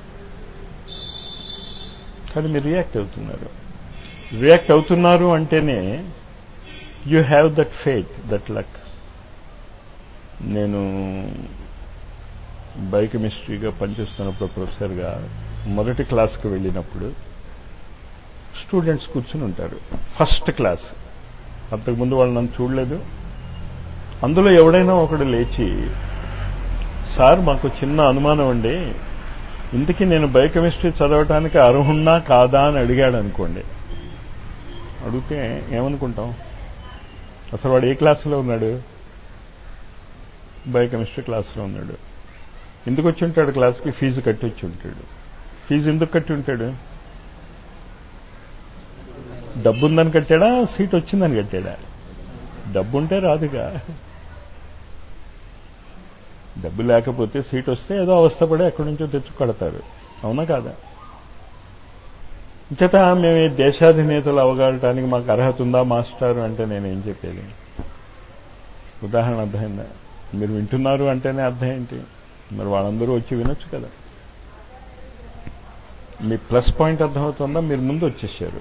కానీ మీరు రియాక్ట్ అవుతున్నారు రియాక్ట్ అవుతున్నారు అంటేనే you have that faith that luck నేను బయోకెమిస్ట్రీగా పనిచేస్తున్నప్పుడు ప్రొఫెసర్గా మొదటి క్లాస్కి వెళ్ళినప్పుడు స్టూడెంట్స్ కూర్చుని ఉంటారు ఫస్ట్ క్లాస్ అంతకుముందు వాళ్ళు నన్ను చూడలేదు అందులో ఎవడైనా ఒకడు లేచి సార్ మాకు చిన్న అనుమానం అండి ఇంతకీ నేను బయోకెమిస్ట్రీ చదవటానికి అర్హున్నా కాదా అని అడిగాడు అనుకోండి అడిగితే ఏమనుకుంటాం అసలు వాడు ఏ క్లాసులో ఉన్నాడు బయోకెమిస్ట్రీ క్లాసులో ఉన్నాడు ఎందుకు వచ్చి ఉంటాడు క్లాస్కి ఫీజు కట్టి వచ్చి ఉంటాడు ఫీజు ఎందుకు కట్టి ఉంటాడు డబ్బు ఉందని కట్టాడా సీట్ వచ్చిందని కట్టాడా డబ్బు ఉంటే రాదుగా డబ్బు లేకపోతే సీట్ వస్తే ఏదో అవస్థపడి ఎక్కడి నుంచో తెచ్చు కడతారు అవునా కాదా ఇంచేత మేము ఈ దేశాధినేతలు అవగాడటానికి మాకు అర్హత ఉందా మాస్టారు అంటే నేనేం చెప్పేది ఉదాహరణ అర్థమైందా మీరు వింటున్నారు అంటేనే అర్థం ఏంటి మరి వాళ్ళందరూ వచ్చి వినొచ్చు కదా మీ ప్లస్ పాయింట్ అర్థమవుతుందా మీరు ముందు వచ్చేసారు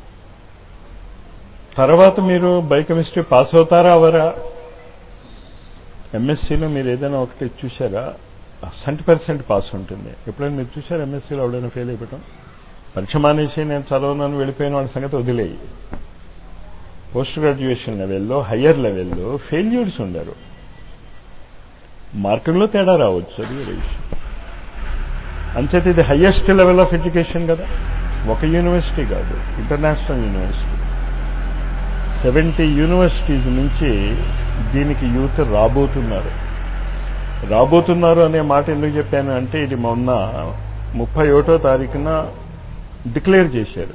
తర్వాత మీరు బయోకెమిస్ట్రీ పాస్ అవుతారా అవరా ఎంఎస్సీలో మీరు ఏదైనా ఒకటి చూసారా సెంట్ పర్సెంట్ పాస్ ఉంటుంది ఎప్పుడైనా మీరు చూసారా ఎంఎస్సీలో ఎవడైనా ఫెయిల్ అయిపోవటం పరీక్ష మానేసి నేను చదవనని వెళ్ళిపోయిన వాళ్ళ సంగతి వదిలేయి పోస్ట్ గ్రాడ్యుయేషన్ లెవెల్లో హయ్యర్ లెవెల్లో ఫెయిల్యూర్స్ ఉండరు మార్కుల్లో తేడా రావచ్చు అది వేరే విషయం అంచేత ఇది హయ్యెస్ట్ లెవెల్ ఆఫ్ ఎడ్యుకేషన్ కదా ఒక యూనివర్సిటీ కాదు ఇంటర్నేషనల్ యూనివర్సిటీ సెవెంటీ యూనివర్సిటీస్ నుంచి దీనికి యూత్ రాబోతున్నారు రాబోతున్నారు అనే మాట ఎందుకు చెప్పాను అంటే ఇది మొన్న ముప్పై ఒకటో తారీఖున డిక్లేర్ చేశారు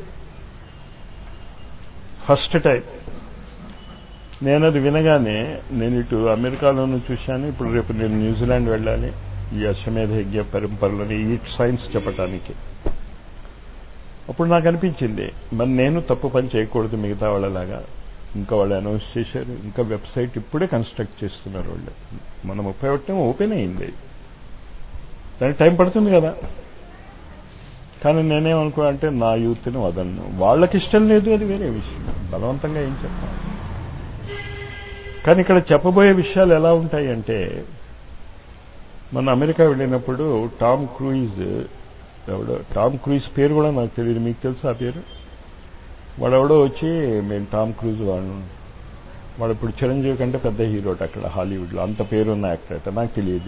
ఫస్ట్ టైం నేను అది వినగానే నేను ఇటు అమెరికాలోనూ చూశాను ఇప్పుడు రేపు నేను న్యూజిలాండ్ వెళ్ళాలి ఈ అశ్వమేధ యజ్ఞ పరంపరలని ఈ సైన్స్ చెప్పటానికి అప్పుడు నాకు అనిపించింది మరి నేను తప్పు పని చేయకూడదు మిగతా వాళ్ళలాగా ఇంకా వాళ్ళు అనౌన్స్ చేశారు ఇంకా వెబ్సైట్ ఇప్పుడే కన్స్ట్రక్ట్ చేస్తున్నారు వాళ్ళు మన ముప్పై ఒకటి ఓపెన్ అయింది దానికి టైం పడుతుంది కదా కానీ నేనేమనుకో అంటే నా యూత్ని వదలను వాళ్ళకి ఇష్టం లేదు అది వేరే విషయం బలవంతంగా ఏం చెప్తాం కానీ ఇక్కడ చెప్పబోయే విషయాలు ఎలా ఉంటాయి అంటే మన అమెరికా వెళ్ళినప్పుడు టామ్ క్రూయిజ్ ఎవడో టామ్ క్రూయిజ్ పేరు కూడా నాకు తెలియదు మీకు తెలుసు ఆ పేరు వాడెవడో వచ్చి మేము టామ్ క్రూజ్ వాడు వాడు ఇప్పుడు చిరంజీవి కంటే పెద్ద హీరోట అక్కడ హాలీవుడ్లో అంత పేరున్న యాక్టర్ అట నాకు తెలియదు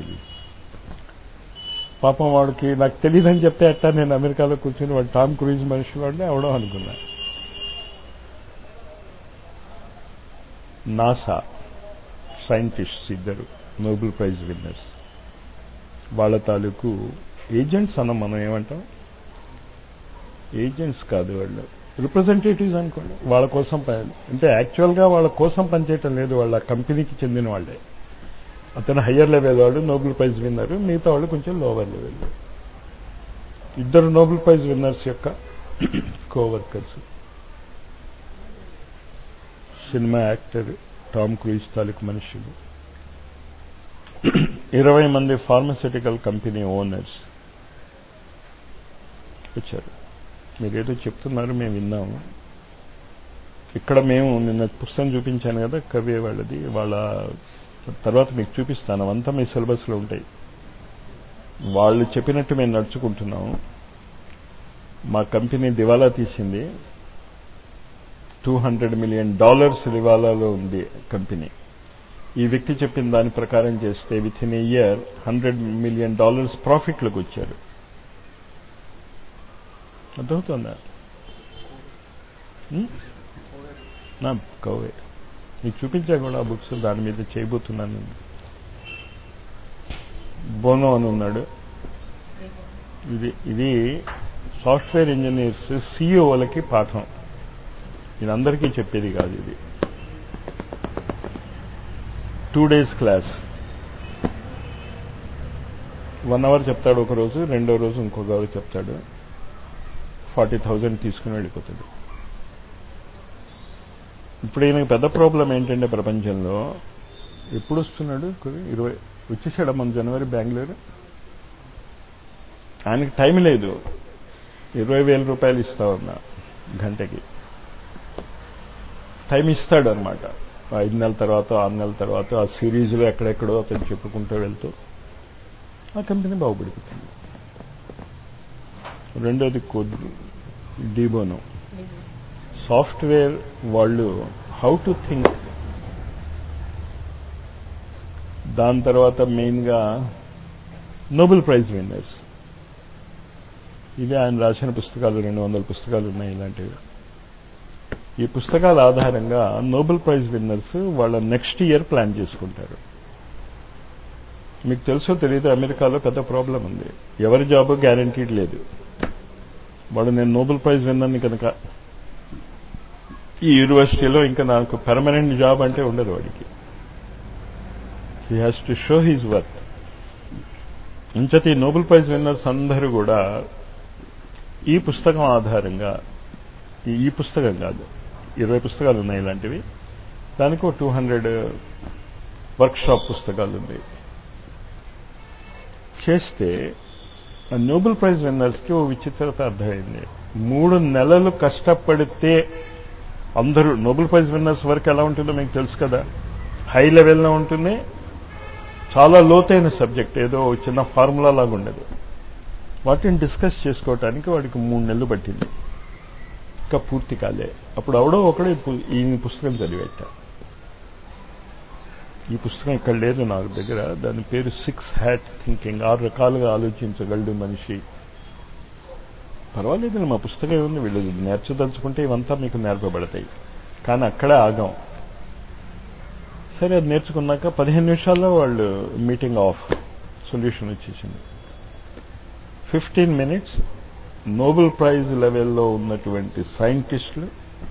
పాపం వాడికి నాకు తెలియదని చెప్తే అట్టా నేను అమెరికాలో కూర్చొని వాడు టామ్ క్రూయిజ్ మనిషి వాడిని అవడం అనుకున్నా నాసా సైంటిస్ట్స్ ఇద్దరు నోబెల్ ప్రైజ్ విన్నర్స్ వాళ్ళ తాలూకు ఏజెంట్స్ అన్న మనం ఏమంటాం ఏజెంట్స్ కాదు వాళ్ళు రిప్రజెంటేటివ్స్ అనుకోండి వాళ్ళ కోసం పని అంటే యాక్చువల్గా వాళ్ళ కోసం పనిచేయటం లేదు వాళ్ళ కంపెనీకి చెందిన వాళ్ళే అతను హయ్యర్ లెవెల్ వాడు నోబెల్ ప్రైజ్ విన్నారు మిగతా వాళ్ళు కొంచెం లోవర్ లెవెల్ ఇద్దరు నోబెల్ ప్రైజ్ విన్నర్స్ యొక్క coworkers cinema actor Tom Cruise తాలూకు మనుషులు ఇరవై మంది ఫార్మస్యూటికల్ కంపెనీ ఓనర్స్ వచ్చారు మీరేదో చెప్తున్నారు మేము విన్నాము ఇక్కడ మేము నిన్న పుస్తకం చూపించాను కదా కవి వాళ్ళది వాళ్ళ తర్వాత మీకు చూపిస్తాను అవంతా మీ సిలబస్లో ఉంటాయి వాళ్ళు చెప్పినట్టు మేము నడుచుకుంటున్నాము మా కంపెనీ దివాలా తీసింది టూ హండ్రెడ్ మిలియన్ డాలర్స్ దివాలాలో ఉంది కంపెనీ ఈ వ్యక్తి చెప్పిన దాని ప్రకారం చేస్తే within a year hundred million dollars ప్రాఫిట్లకు వచ్చారు అర్థమవుతుందా నా కవే మీకు చూపించాను కూడా ఆ బుక్స్ దాని మీద చేయబోతున్నాను నేను బోనో అని ఉన్నాడు ఇది ఇది సాఫ్ట్వేర్ ఇంజనీర్స్ సిఇఓలకి పాఠం ఇది అందరికీ చెప్పేది కాదు ఇది two days class one hour చెప్తాడు ఒక రోజు రెండో రోజు ఇంకొక రోజు చెప్తాడు ఫార్టీ థౌజండ్ తీసుకుని వెళ్ళిపోతాడు ఇప్పుడు ఈయనకి పెద్ద ప్రాబ్లం ఏంటంటే ప్రపంచంలో ఎప్పుడు వస్తున్నాడు ఇరవై వచ్చేసాడు మన జనవరి బెంగళూరు ఆయనకి టైం లేదు ఇరవై వేల రూపాయలు ఇస్తా ఉన్నా గంటకి టైం ఇస్తాడు అనమాట ఐదు నెలల తర్వాత ఆరు నెలల తర్వాత ఆ సిరీస్లో ఎక్కడెక్కడో అతను చెప్పుకుంటూ వెళ్తూ ఆ కంపెనీ బాగుపడిపోతుంది రెండోది కోడ్ డీబోనో సాఫ్ట్వేర్ వాళ్ళు హౌ టు థింక్ దాని తర్వాత మెయిన్గా నోబెల్ ప్రైజ్ విన్నర్స్ ఇవి ఆయన రాసిన పుస్తకాలు రెండు వందల పుస్తకాలు ఉన్నాయి ఇలాంటివి ఈ పుస్తకాల ఆధారంగా నోబెల్ ప్రైజ్ విన్నర్స్ వాళ్ళ నెక్స్ట్ ఇయర్ ప్లాన్ చేసుకుంటారు మీకు తెలుసో తెలియదు అమెరికాలో పెద్ద ప్రాబ్లం ఉంది ఎవరి జాబ్ గ్యారంటీడ్ లేదు వాడు నేను నోబెల్ ప్రైజ్ విన్నాను కనుక ఈ యూనివర్సిటీలో ఇంకా నాకు పర్మనెంట్ జాబ్ అంటే ఉండదు వాడికి he has to show his work ఇంచతి నోబెల్ ప్రైజ్ విన్నర్స్ అందరూ కూడా ఈ పుస్తకం ఆధారంగా ఈ పుస్తకం కాదు ఇరవై పుస్తకాలు ఉన్నాయి ఇలాంటివి దానికి ఒక టూ హండ్రెడ్ వర్క్షాప్ పుస్తకాలు ఉన్నాయి చేస్తే నోబెల్ ప్రైజ్ విన్నర్స్కి ఓ విచిత్రత అర్థమైంది మూడు నెలలు కష్టపడితే అందరూ నోబెల్ ప్రైజ్ విన్నర్స్ వరకు ఎలా ఉంటుందో మీకు తెలుసు కదా హై లెవెల్లో ఉంటుంది చాలా లోతైన సబ్జెక్ట్ ఏదో చిన్న ఫార్ములా లాగా ఉండదు వాటిని డిస్కస్ చేసుకోవటానికి వాడికి మూడు నెలలు పట్టింది ఇంకా పూర్తి కాలే అప్పుడు అవడో ఒకడే ఈ పుస్తకం చదివేట ఈ పుస్తకం ఇక్కడ లేదు నాకు దగ్గర దాని పేరు సిక్స్ హ్యాట్ థింకింగ్ ఆరు రకాలుగా ఆలోచించగలడు మనిషి పర్వాలేదు మా పుస్తకం ఏముంది వీళ్ళు నేర్చదలుచుకుంటే ఇవంతా మీకు నేర్పబడతాయి కానీ అక్కడే ఆగాం సరే అది నేర్చుకున్నాక పదిహేను నిమిషాల్లో వాళ్ళు మీటింగ్ ఆఫ్ సొల్యూషన్ వచ్చేసింది ఫిఫ్టీన్ మినిట్స్ నోబెల్ ప్రైజ్ లెవెల్లో ఉన్నటువంటి సైంటిస్టులు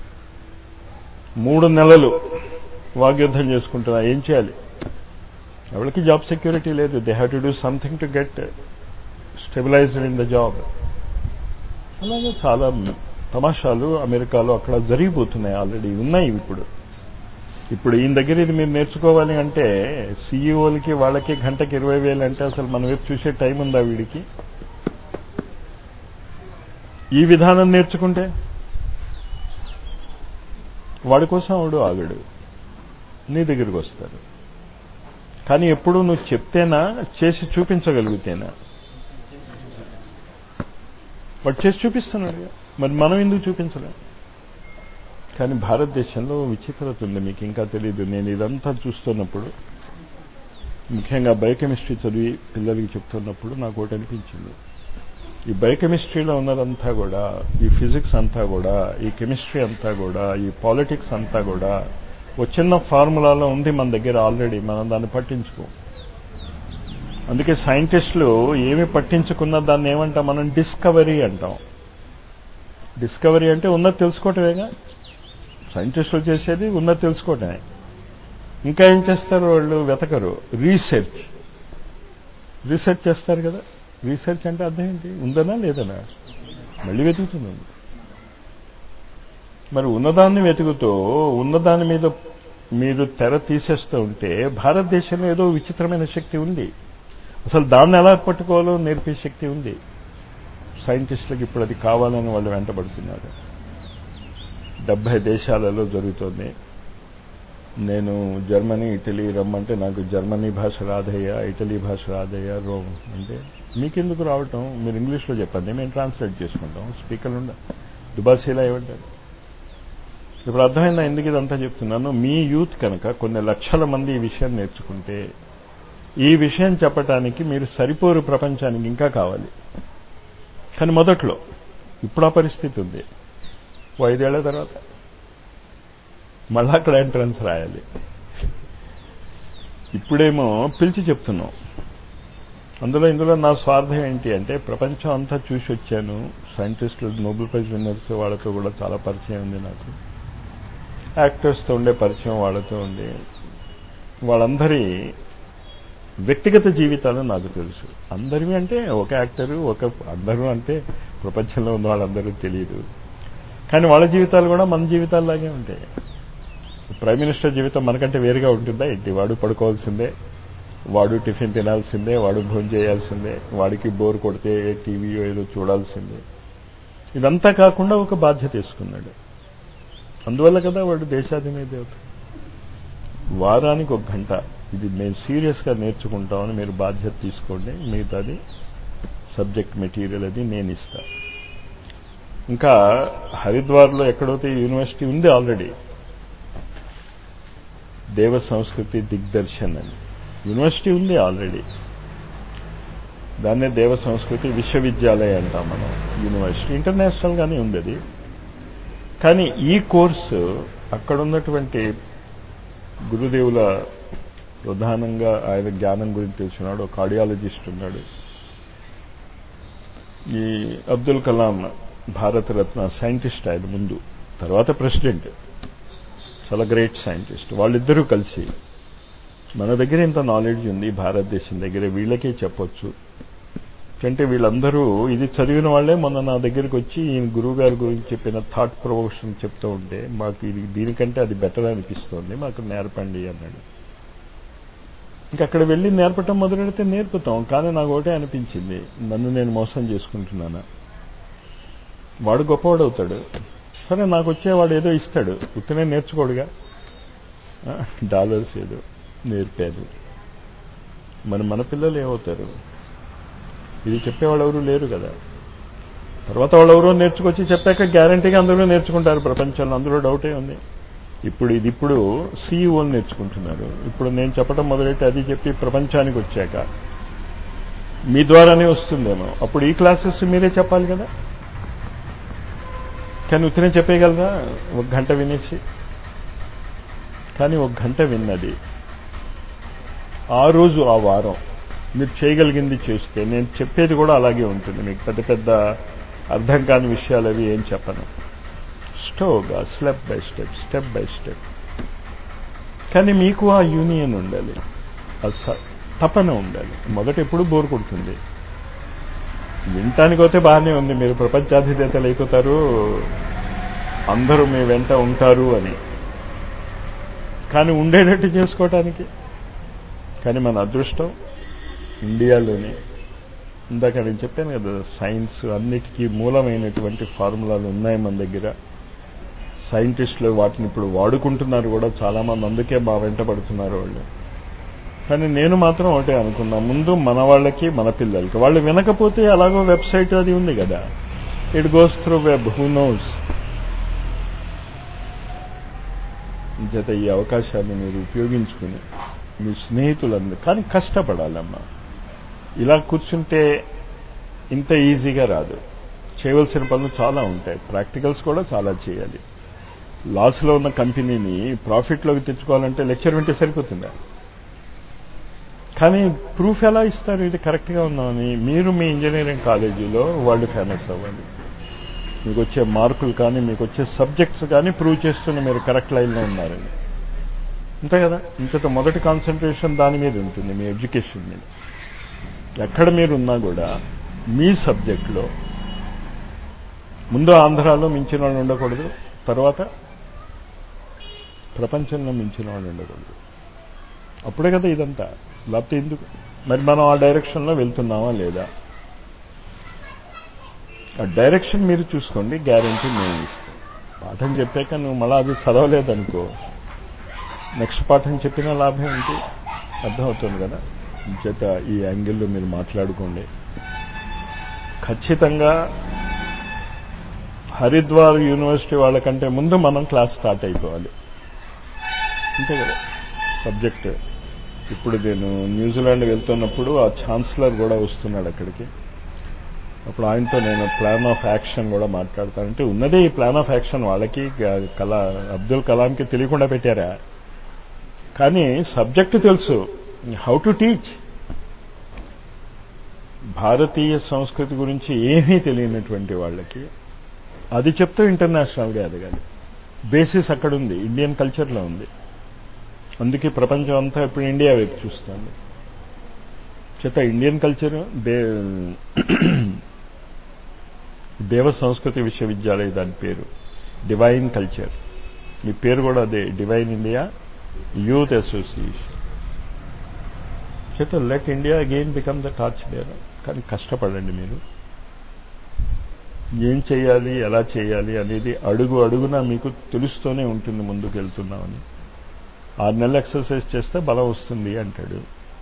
మూడు నెలలు వాగ్యుద్ధం చేసుకుంటున్నా ఏం చేయాలి ఎవరికి జాబ్ సెక్యూరిటీ లేదు they have to do something to get stabilised in the job అలాగే చాలా తమాషాలు అమెరికాలో అక్కడ జరిగిపోతున్నాయి ఆల్రెడీ ఉన్నాయి ఇప్పుడు ఇప్పుడు ఈయన దగ్గర ఇది మీరు నేర్చుకోవాలి అంటే సీఈఓలకి వాళ్ళకి గంటకి ఇరవై వేలు అంటే అసలు మన వైపు చూసే టైం ఉందా వీడికి ఈ విధానం నేర్చుకుంటే వాడి కోసం ఆవిడు ఆగడు నీ దగ్గరికి వస్తాడు కానీ ఎప్పుడు నువ్వు చెప్తేనా చేసి చూపించగలిగితేనా వాడు చేసి చూపిస్తున్నాడు మరి మనం ఎందుకు చూపించలేం కానీ భారతదేశంలో విచిత్రత ఉంది మీకు ఇంకా తెలియదు నేను ఇదంతా చూస్తున్నప్పుడు ముఖ్యంగా బయోకెమిస్ట్రీ చదివి పిల్లలకి చెప్తున్నప్పుడు నాకు ఒకటి అనిపించింది ఈ బయోకెమిస్ట్రీలో ఉన్నదంతా కూడా ఈ ఫిజిక్స్ అంతా కూడా ఈ కెమిస్ట్రీ అంతా కూడా ఈ పాలిటిక్స్ అంతా కూడా ఓ చిన్న ఫార్ములాలో ఉంది మన దగ్గర ఆల్రెడీ మనం దాన్ని పట్టించుకో అందుకే సైంటిస్టులు ఏమి పట్టించుకున్నా దాన్ని ఏమంటాం మనం డిస్కవరీ అంటాం డిస్కవరీ అంటే ఉన్నది తెలుసుకోవటమేగా సైంటిస్టులు చేసేది ఉన్నది తెలుసుకోవటమే ఇంకా ఏం చేస్తారు వాళ్ళు వెతకరు రీసెర్చ్ రీసెర్చ్ చేస్తారు కదా రీసెర్చ్ అంటే అర్థం ఏంటి ఉందనా లేదనా మళ్ళీ వెతుకుతున్నాను మరి ఉన్నదాన్ని వెతుకుతూ ఉన్నదాని మీద మీరు తెర తీసేస్తూ ఉంటే భారతదేశంలో ఏదో విచిత్రమైన శక్తి ఉంది అసలు దాన్ని ఎలా పట్టుకోవాలో నేర్పే శక్తి ఉంది సైంటిస్టులకు ఇప్పుడు అది కావాలని వాళ్ళు వెంటబడుతున్నారు డెబ్బై దేశాలలో జరుగుతోంది నేను జర్మనీ ఇటలీ రమ్మంటే నాకు జర్మనీ భాష రాదయ్యా ఇటలీ భాష రాదయ్యా రోమ్ అంటే మీకెందుకు రావటం మీరు ఇంగ్లీష్లో చెప్పండి మేము ట్రాన్స్లేట్ చేసుకుంటాం స్పీకర్లు ఉండ దుబాసీలా ఏమంటారు ఇప్పుడు అర్థమైందా ఎందుకు ఇదంతా చెప్తున్నాను మీ యూత్ కనుక కొన్ని లక్షల మంది ఈ విషయం నేర్చుకుంటే ఈ విషయం చెప్పటానికి మీరు సరిపోరు ప్రపంచానికి ఇంకా కావాలి కానీ మొదట్లో ఇప్పుడు ఆ పరిస్థితి ఉంది ఓ ఐదేళ్ల తర్వాత మళ్ళా అక్కడ ఎంట్రన్స్ రాయాలి ఇప్పుడేమో పిలిచి చెప్తున్నాం అందులో ఇందులో నా స్వార్థం ఏంటి అంటే ప్రపంచం అంతా చూసి వచ్చాను సైంటిస్టులు నోబెల్ ప్రైజ్ విన్నర్స్ వాళ్ళతో కూడా చాలా పరిచయం ఉంది నాకు యాక్టర్స్తో ఉండే పరిచయం వాళ్ళతో ఉండే వాళ్ళందరి వ్యక్తిగత జీవితాలు నాకు తెలుసు అందరివి అంటే ఒక యాక్టరు ఒక అందరూ అంటే ప్రపంచంలో ఉన్న వాళ్ళందరూ తెలియదు కానీ వాళ్ళ జీవితాలు కూడా మన జీవితాల్లాగే ఉంటాయి ప్రైమ్ మినిస్టర్ జీవితం మనకంటే వేరుగా ఉంటుందా ఏంటి వాడు పడుకోవాల్సిందే వాడు టిఫిన్ తినాల్సిందే వాడు భోజనం చేయాల్సిందే వాడికి బోర్ కొడితే టీవీ ఏదో చూడాల్సిందే ఇదంతా కాకుండా ఒక బాధ్యత తీసుకున్నాడు అందువల్ల కదా వాడు దేశాధినేత అవుతాడు వారానికి ఒక గంట ఇది మేము సీరియస్గా నేర్చుకుంటామని మీరు బాధ్యత తీసుకోండి మిగతాది సబ్జెక్ట్ మెటీరియల్ అది నేను ఇస్తా ఇంకా హరిద్వార్లో ఎక్కడైతే యూనివర్సిటీ ఉంది ఆల్రెడీ దేవ సంస్కృతి దిగ్దర్శన్ అని యూనివర్సిటీ ఉంది ఆల్రెడీ దాన్నే దేవ సంస్కృతి విశ్వవిద్యాలయ అంటాం మనం యూనివర్సిటీ ఇంటర్నేషనల్గానే ఉంది అది కానీ ఈ కోర్సు అక్కడున్నటువంటి గురుదేవుల ప్రధానంగా ఆయన జ్ఞానం గురించి తెలిసినాడు ఒక కార్డియాలజిస్ట్ ఉన్నాడు ఈ అబ్దుల్ కలాం భారతరత్న సైంటిస్ట్ ఆయన ముందు తర్వాత ప్రెసిడెంట్ చాలా గ్రేట్ సైంటిస్ట్ వాళ్ళిద్దరూ కలిసి మన దగ్గర ఇంత నాలెడ్జ్ ఉంది భారతదేశం దగ్గర వీళ్ళకే చెప్పొచ్చు అంటే వీళ్ళందరూ ఇది చదివిన వాళ్లే మొన్న నా దగ్గరికి వచ్చి ఈయన గురువు గారి గురించి చెప్పిన థాట్ ప్రొవోషన్ చెప్తూ ఉంటే మాకు ఇది దీనికంటే అది బెటర్ అనిపిస్తోంది మాకు నేర్పండి అన్నాడు ఇంక అక్కడ వెళ్ళి నేర్పటం మొదలెడితే నేర్పుతాం కానీ నాకు ఒకటే అనిపించింది నన్ను నేను మోసం చేసుకుంటున్నానా వాడు గొప్పవాడవుతాడు సరే నాకు వచ్చేవాడు ఏదో ఇస్తాడు ఉత్తనే నేర్చుకోడుగా డాలర్స్ ఏదో నేర్పారు మరి మన పిల్లలు ఏమవుతారు ఇది చెప్పేవాళ్ళు ఎవరు లేరు కదా తర్వాత వాళ్ళు ఎవరో నేర్చుకొచ్చి చెప్పాక గ్యారంటీగా అందరూ నేర్చుకుంటారు ప్రపంచంలో అందులో డౌటే ఉంది ఇప్పుడు ఇది ఇప్పుడు సీఈఓలు నేర్చుకుంటున్నారు ఇప్పుడు నేను చెప్పడం మొదలెట్టి అది చెప్పి ప్రపంచానికి వచ్చాక మీ ద్వారానే వస్తుందేమో అప్పుడు ఈ క్లాసెస్ మీరే చెప్పాలి కదా కానీ ఉత్తరం చెప్పేయగలరా ఒక గంట వినేసి కానీ ఒక గంట విన్నది ఆ రోజు ఆ వారం మీరు చేయగలిగింది చేస్తే నేను చెప్పేది కూడా అలాగే ఉంటుంది మీకు పెద్ద పెద్ద అర్థం కాని విషయాలు అవి ఏం చెప్పను స్టోగా step by step step by step కానీ మీకు ఆ యూనియన్ ఉండాలి ఆ తపన ఉండాలి మొదట ఎప్పుడు బోర్ కొడుతుంది వినటానికి అయితే బాగానే ఉంది మీరు ప్రపంచాధినేతలు అయిపోతారు అందరూ మీ వెంట ఉంటారు అని కానీ ఉండేటట్టు చేసుకోవటానికి కానీ మన అదృష్టం ఇండియాలోనే ఇందాక నేను చెప్పాను కదా సైన్స్ అన్నిటికీ మూలమైనటువంటి ఫార్ములాలు ఉన్నాయి మన దగ్గర సైంటిస్టులు వాటిని ఇప్పుడు వాడుకుంటున్నారు కూడా చాలామంది అందుకే మా వెంట పడుతున్నారు వాళ్ళు కానీ నేను మాత్రం ఒకటే అనుకున్నా ముందు మన వాళ్ళకి మన పిల్లలకి వాళ్ళు వినకపోతే అలాగో వెబ్సైట్ అది ఉంది కదా it goes through web who knows జత ఈ అవకాశాన్ని మీరు ఉపయోగించుకుని మీ స్నేహితులందరూ కానీ కష్టపడాలమ్మా ఇలా కూర్చుంటే ఇంత ఈజీగా రాదు చేయవలసిన పనులు చాలా ఉంటాయి ప్రాక్టికల్స్ కూడా చాలా చేయాలి లాస్లో ఉన్న కంపెనీని ప్రాఫిట్లోకి తెచ్చుకోవాలంటే లెక్చర్ వింటే సరిపోతుందా కానీ ప్రూఫ్ ఎలా ఇస్తారు ఇది కరెక్ట్గా ఉన్నామని మీరు మీ ఇంజనీరింగ్ కాలేజీలో వరల్డ్ ఫేమస్ అవ్వాలి మీకు వచ్చే మార్కులు కానీ మీకు వచ్చే సబ్జెక్ట్స్ కానీ ప్రూవ్ చేస్తున్న మీరు కరెక్ట్ లైన్లో ఉన్నారని అంతే కదా ఇంతట మొదటి కాన్సన్ట్రేషన్ దాని మీద ఉంటుంది మీ ఎడ్యుకేషన్ మీద ఎక్కడ మీరున్నా కూడా మీ సబ్జెక్ట్లో ముందు ఆంధ్రాలో మించిన వాళ్ళు ఉండకూడదు తర్వాత ప్రపంచంలో మించిన వాళ్ళు ఉండకూడదు అప్పుడే కదా ఇదంతా లేకపోతే ఎందుకు మరి మనం ఆ డైరెక్షన్లో వెళ్తున్నామా లేదా ఆ డైరెక్షన్ మీరు చూసుకోండి గ్యారంటీ మేము ఇస్తాం పాఠం చెప్పాక నువ్వు మళ్ళీ అది చదవలేదనుకో నెక్స్ట్ పాఠం చెప్పిన లాభం ఏంటి అర్థమవుతుంది కదా చేత ఈ యాంగిల్లో మీరు మాట్లాడుకోండి ఖచ్చితంగా హరిద్వార్ యూనివర్సిటీ వాళ్ళకంటే ముందు మనం క్లాస్ స్టార్ట్ అయిపోవాలి అంతే కదా సబ్జెక్ట్ ఇప్పుడు నేను న్యూజిలాండ్ వెళ్తున్నప్పుడు ఆ ఛాన్సలర్ కూడా వస్తున్నాడు అక్కడికి అప్పుడు ఆయనతో నేను ప్లాన్ ఆఫ్ యాక్షన్ కూడా మాట్లాడతానంటే ఉన్నదే ఈ ప్లాన్ ఆఫ్ యాక్షన్ వాళ్ళకి కలా అబ్దుల్ కలాంకి తెలియకుండా పెట్టారా కానీ సబ్జెక్టు తెలుసు హౌ టు టీచ్ భారతీయ సంస్కృతి గురించి ఏమీ తెలియనటువంటి వాళ్ళకి అది చెప్తూ ఇంటర్నేషనల్గా ఎదగాలి బేసిస్ అక్కడ ఉంది ఇండియన్ కల్చర్లో ఉంది అందుకే ప్రపంచం అంతా ఇప్పుడు ఇండియా వైపు చూస్తుంది చేత ఇండియన్ కల్చర్ దే దేవ సంస్కృతి విశ్వవిద్యాలయం దాని పేరు డివైన్ కల్చర్ మీ పేరు కూడా అదే డివైన్ ఇండియా యూత్ అసోసియేషన్ చేత let India again become the torch bearer కానీ కష్టపడండి మీరు ఏం చేయాలి ఎలా చేయాలి అనేది అడుగు అడుగున మీకు తెలుస్తూనే ఉంటుంది ముందుకు వెళ్తున్నామని ఆరు నెలలు ఎక్సర్సైజ్ చేస్తే బలం వస్తుంది అంటాడు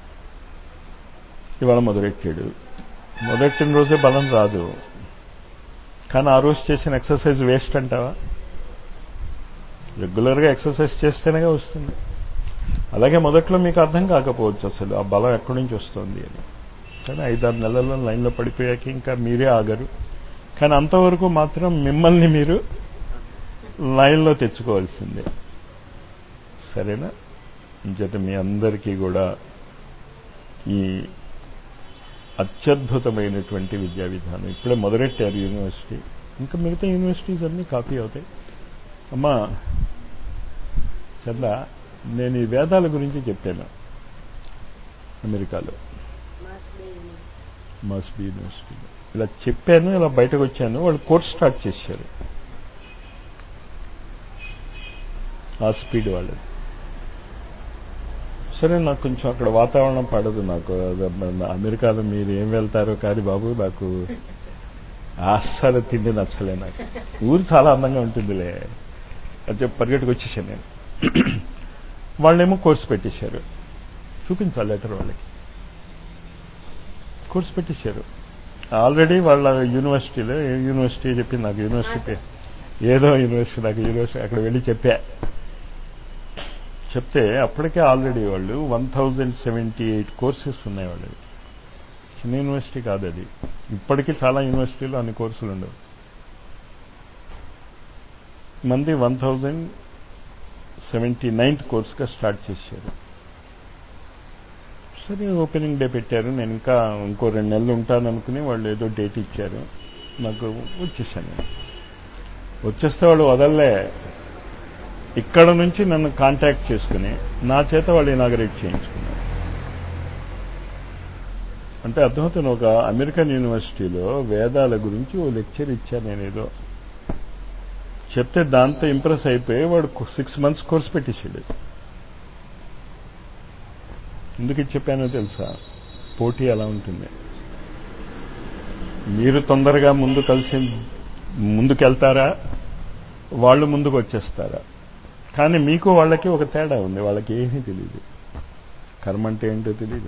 ఇవాళ మొదలెట్టాడు మొదలెట్టిన రోజే బలం రాదు కానీ ఆ రోజు చేసిన ఎక్సర్సైజ్ వేస్ట్ అంటావా రెగ్యులర్గా ఎక్సర్సైజ్ చేస్తేనే వస్తుంది అలాగే మొదట్లో మీకు అర్థం కాకపోవచ్చు అసలు ఆ బలం ఎక్కడి నుంచి వస్తుంది అని కానీ ఐదారు నెలల్లో లైన్లో పడిపోయాక ఇంకా మీరే ఆగరు కానీ అంతవరకు మాత్రం మిమ్మల్ని మీరు లైన్లో తెచ్చుకోవాల్సిందే సరేనా ఇంచేత మీ అందరికీ కూడా ఈ అత్యద్భుతమైనటువంటి విద్యా విధానం ఇప్పుడే మొదలెట్టారు యూనివర్సిటీ ఇంకా మిగతా యూనివర్సిటీస్ అన్నీ కాపీ అవుతాయి అమ్మా చంద నేను ఈ వేదాల గురించి చెప్పాను అమెరికాలో మాస్బీ యూనివర్సిటీలో ఇలా చెప్పాను ఇలా బయటకు వచ్చాను వాళ్ళు కోర్స్ స్టార్ట్ చేశారు ఆ స్పీడ్ వాళ్ళు సరే నాకు కొంచెం అక్కడ వాతావరణం పడదు నాకు అమెరికాలో మీరు ఏం వెళ్తారో కానీ బాబు నాకు అస్సలు తిండి నచ్చలే నాకు ఊరు చాలా అందంగా ఉంటుందిలే అని చెప్పి పరిగెట్టుకు వచ్చేసాను నేను వాళ్ళేమో కోర్సు పెట్టేశారు చూపించాలి లెటర్ వాళ్ళకి కోర్సు పెట్టేశారు ఆల్రెడీ వాళ్ళ యూనివర్సిటీలో యూనివర్సిటీ చెప్పి నాకు యూనివర్సిటీ ఏదో యూనివర్సిటీ నాకు యూనివర్సిటీ అక్కడ వెళ్ళి చెప్పా చెప్తే అప్పటికే ఆల్రెడీ వాళ్ళు one thousand seventy eight courses ఉన్నాయి వాళ్ళవి చిన్న యూనివర్సిటీ కాదు అది ఇప్పటికీ చాలా యూనివర్సిటీలో అన్ని కోర్సులు ఉండవు మంది వన్ థౌజండ్ సెవెంటీ నైన్త్ కోర్సుగా స్టార్ట్ చేశారు సరే ఓపెనింగ్ డే పెట్టారు నేను ఇంకా ఇంకో రెండు నెలలు ఉంటాను అనుకుని వాళ్ళు ఏదో డేట్ ఇచ్చారు నాకు వచ్చేసాను నేను వచ్చేస్తే వాళ్ళు వదల్లే ఇక్కడ నుంచి నన్ను కాంటాక్ట్ చేసుకుని నా చేత వాళ్ళు ఇనాగరేట్ చేయించుకున్నారు అంటే అర్థమవుతుంది ఒక అమెరికన్ యూనివర్సిటీలో వేదాల గురించి ఓ లెక్చర్ ఇచ్చాను నేను ఏదో చెప్తే దాంతో ఇంప్రెస్ అయిపోయి వాడు సిక్స్ మంత్స్ కోర్స్ పెట్టేసాడు ఎందుకు చెప్పానో తెలుసా పోటీ అలా ఉంటుంది మీరు తొందరగా ముందు కలిసి ముందుకెళ్తారా వాళ్ళు ముందుకు వచ్చేస్తారా కానీ మీకు వాళ్ళకి ఒక తేడా ఉంది వాళ్ళకి ఏమీ తెలియదు కర్మ అంటే ఏంటో తెలియదు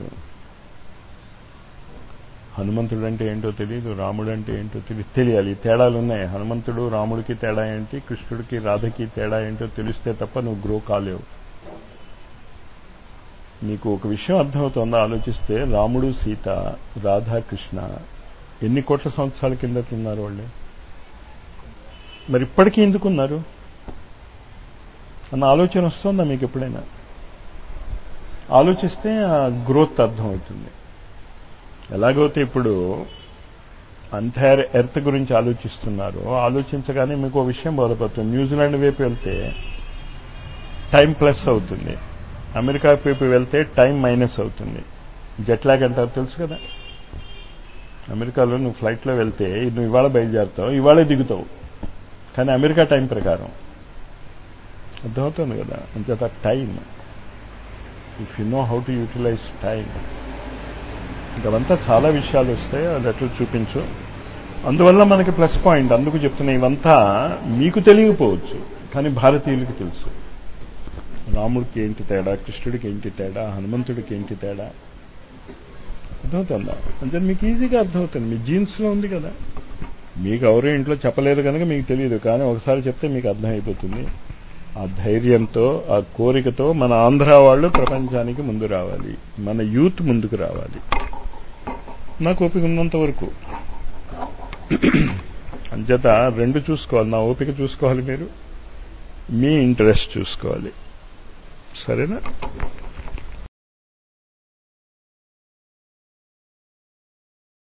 హనుమంతుడు అంటే ఏంటో తెలియదు రాముడు అంటే ఏంటో తెలియదు తెలియాలి తేడాలు ఉన్నాయి హనుమంతుడు రాముడికి తేడా ఏంటి కృష్ణుడికి రాధకి తేడా ఏంటో తెలిస్తే తప్ప నువ్వు గ్రో కాలేవు నీకు ఒక విషయం అర్థమవుతుందో ఆలోచిస్తే రాముడు సీత రాధాకృష్ణ ఎన్ని కోట్ల సంవత్సరాల కిందట ఉన్నారు వాళ్ళు మరి ఇప్పటికీ ఎందుకున్నారు అన్న ఆలోచన వస్తుందా మీకు ఎప్పుడైనా ఆలోచిస్తే ఆ గ్రోత్ అర్థమవుతుంది ఎలాగైతే ఇప్పుడు అంటైర్ ఎర్త్ గురించి ఆలోచిస్తున్నారు ఆలోచించగానే మీకు ఒక విషయం బోధపడుతుంది న్యూజిలాండ్ వైపు వెళ్తే టైం ప్లస్ అవుతుంది అమెరికా వైపు వెళ్తే టైం మైనస్ అవుతుంది జెట్లాగ్ అంటారు తెలుసు కదా అమెరికాలో నువ్వు ఫ్లైట్లో వెళ్తే నువ్వు ఇవాళ బయలుదేరుతావు ఇవాళే దిగుతావు కానీ అమెరికా టైం ప్రకారం అర్థమవుతుంది కదా అంచేత time if you know how to utilise time ఇవంతా చాలా విషయాలు వస్తాయి అది ఎట్లా చూపించు అందువల్ల మనకి ప్లస్ పాయింట్ అందుకు చెప్తున్నా ఇవంతా మీకు తెలియకపోవచ్చు కానీ భారతీయులకి తెలుసు రాముడికి ఏంటి తేడా కృష్ణుడికి ఏంటి తేడా హనుమంతుడికి ఏంటి తేడా అర్థమవుతుందా అంటే మీకు ఈజీగా అర్థమవుతుంది మీ జీన్స్లో ఉంది కదా మీకు ఎవరో ఇంట్లో చెప్పలేదు కనుక మీకు తెలియదు కానీ ఒకసారి చెప్తే మీకు అర్థమైపోతుంది ఆ ధైర్యంతో ఆ కోరికతో మన ఆంధ్ర వాళ్ళు ప్రపంచానికి ముందు రావాలి మన యూత్ ముందుకు రావాలి నాకు ఓపిక ఉన్నంత వరకు అంచేత రెండు చూసుకోవాలి నా ఓపిక చూసుకోవాలి మీరు మీ ఇంట్రెస్ట్ చూసుకోవాలి సరేనా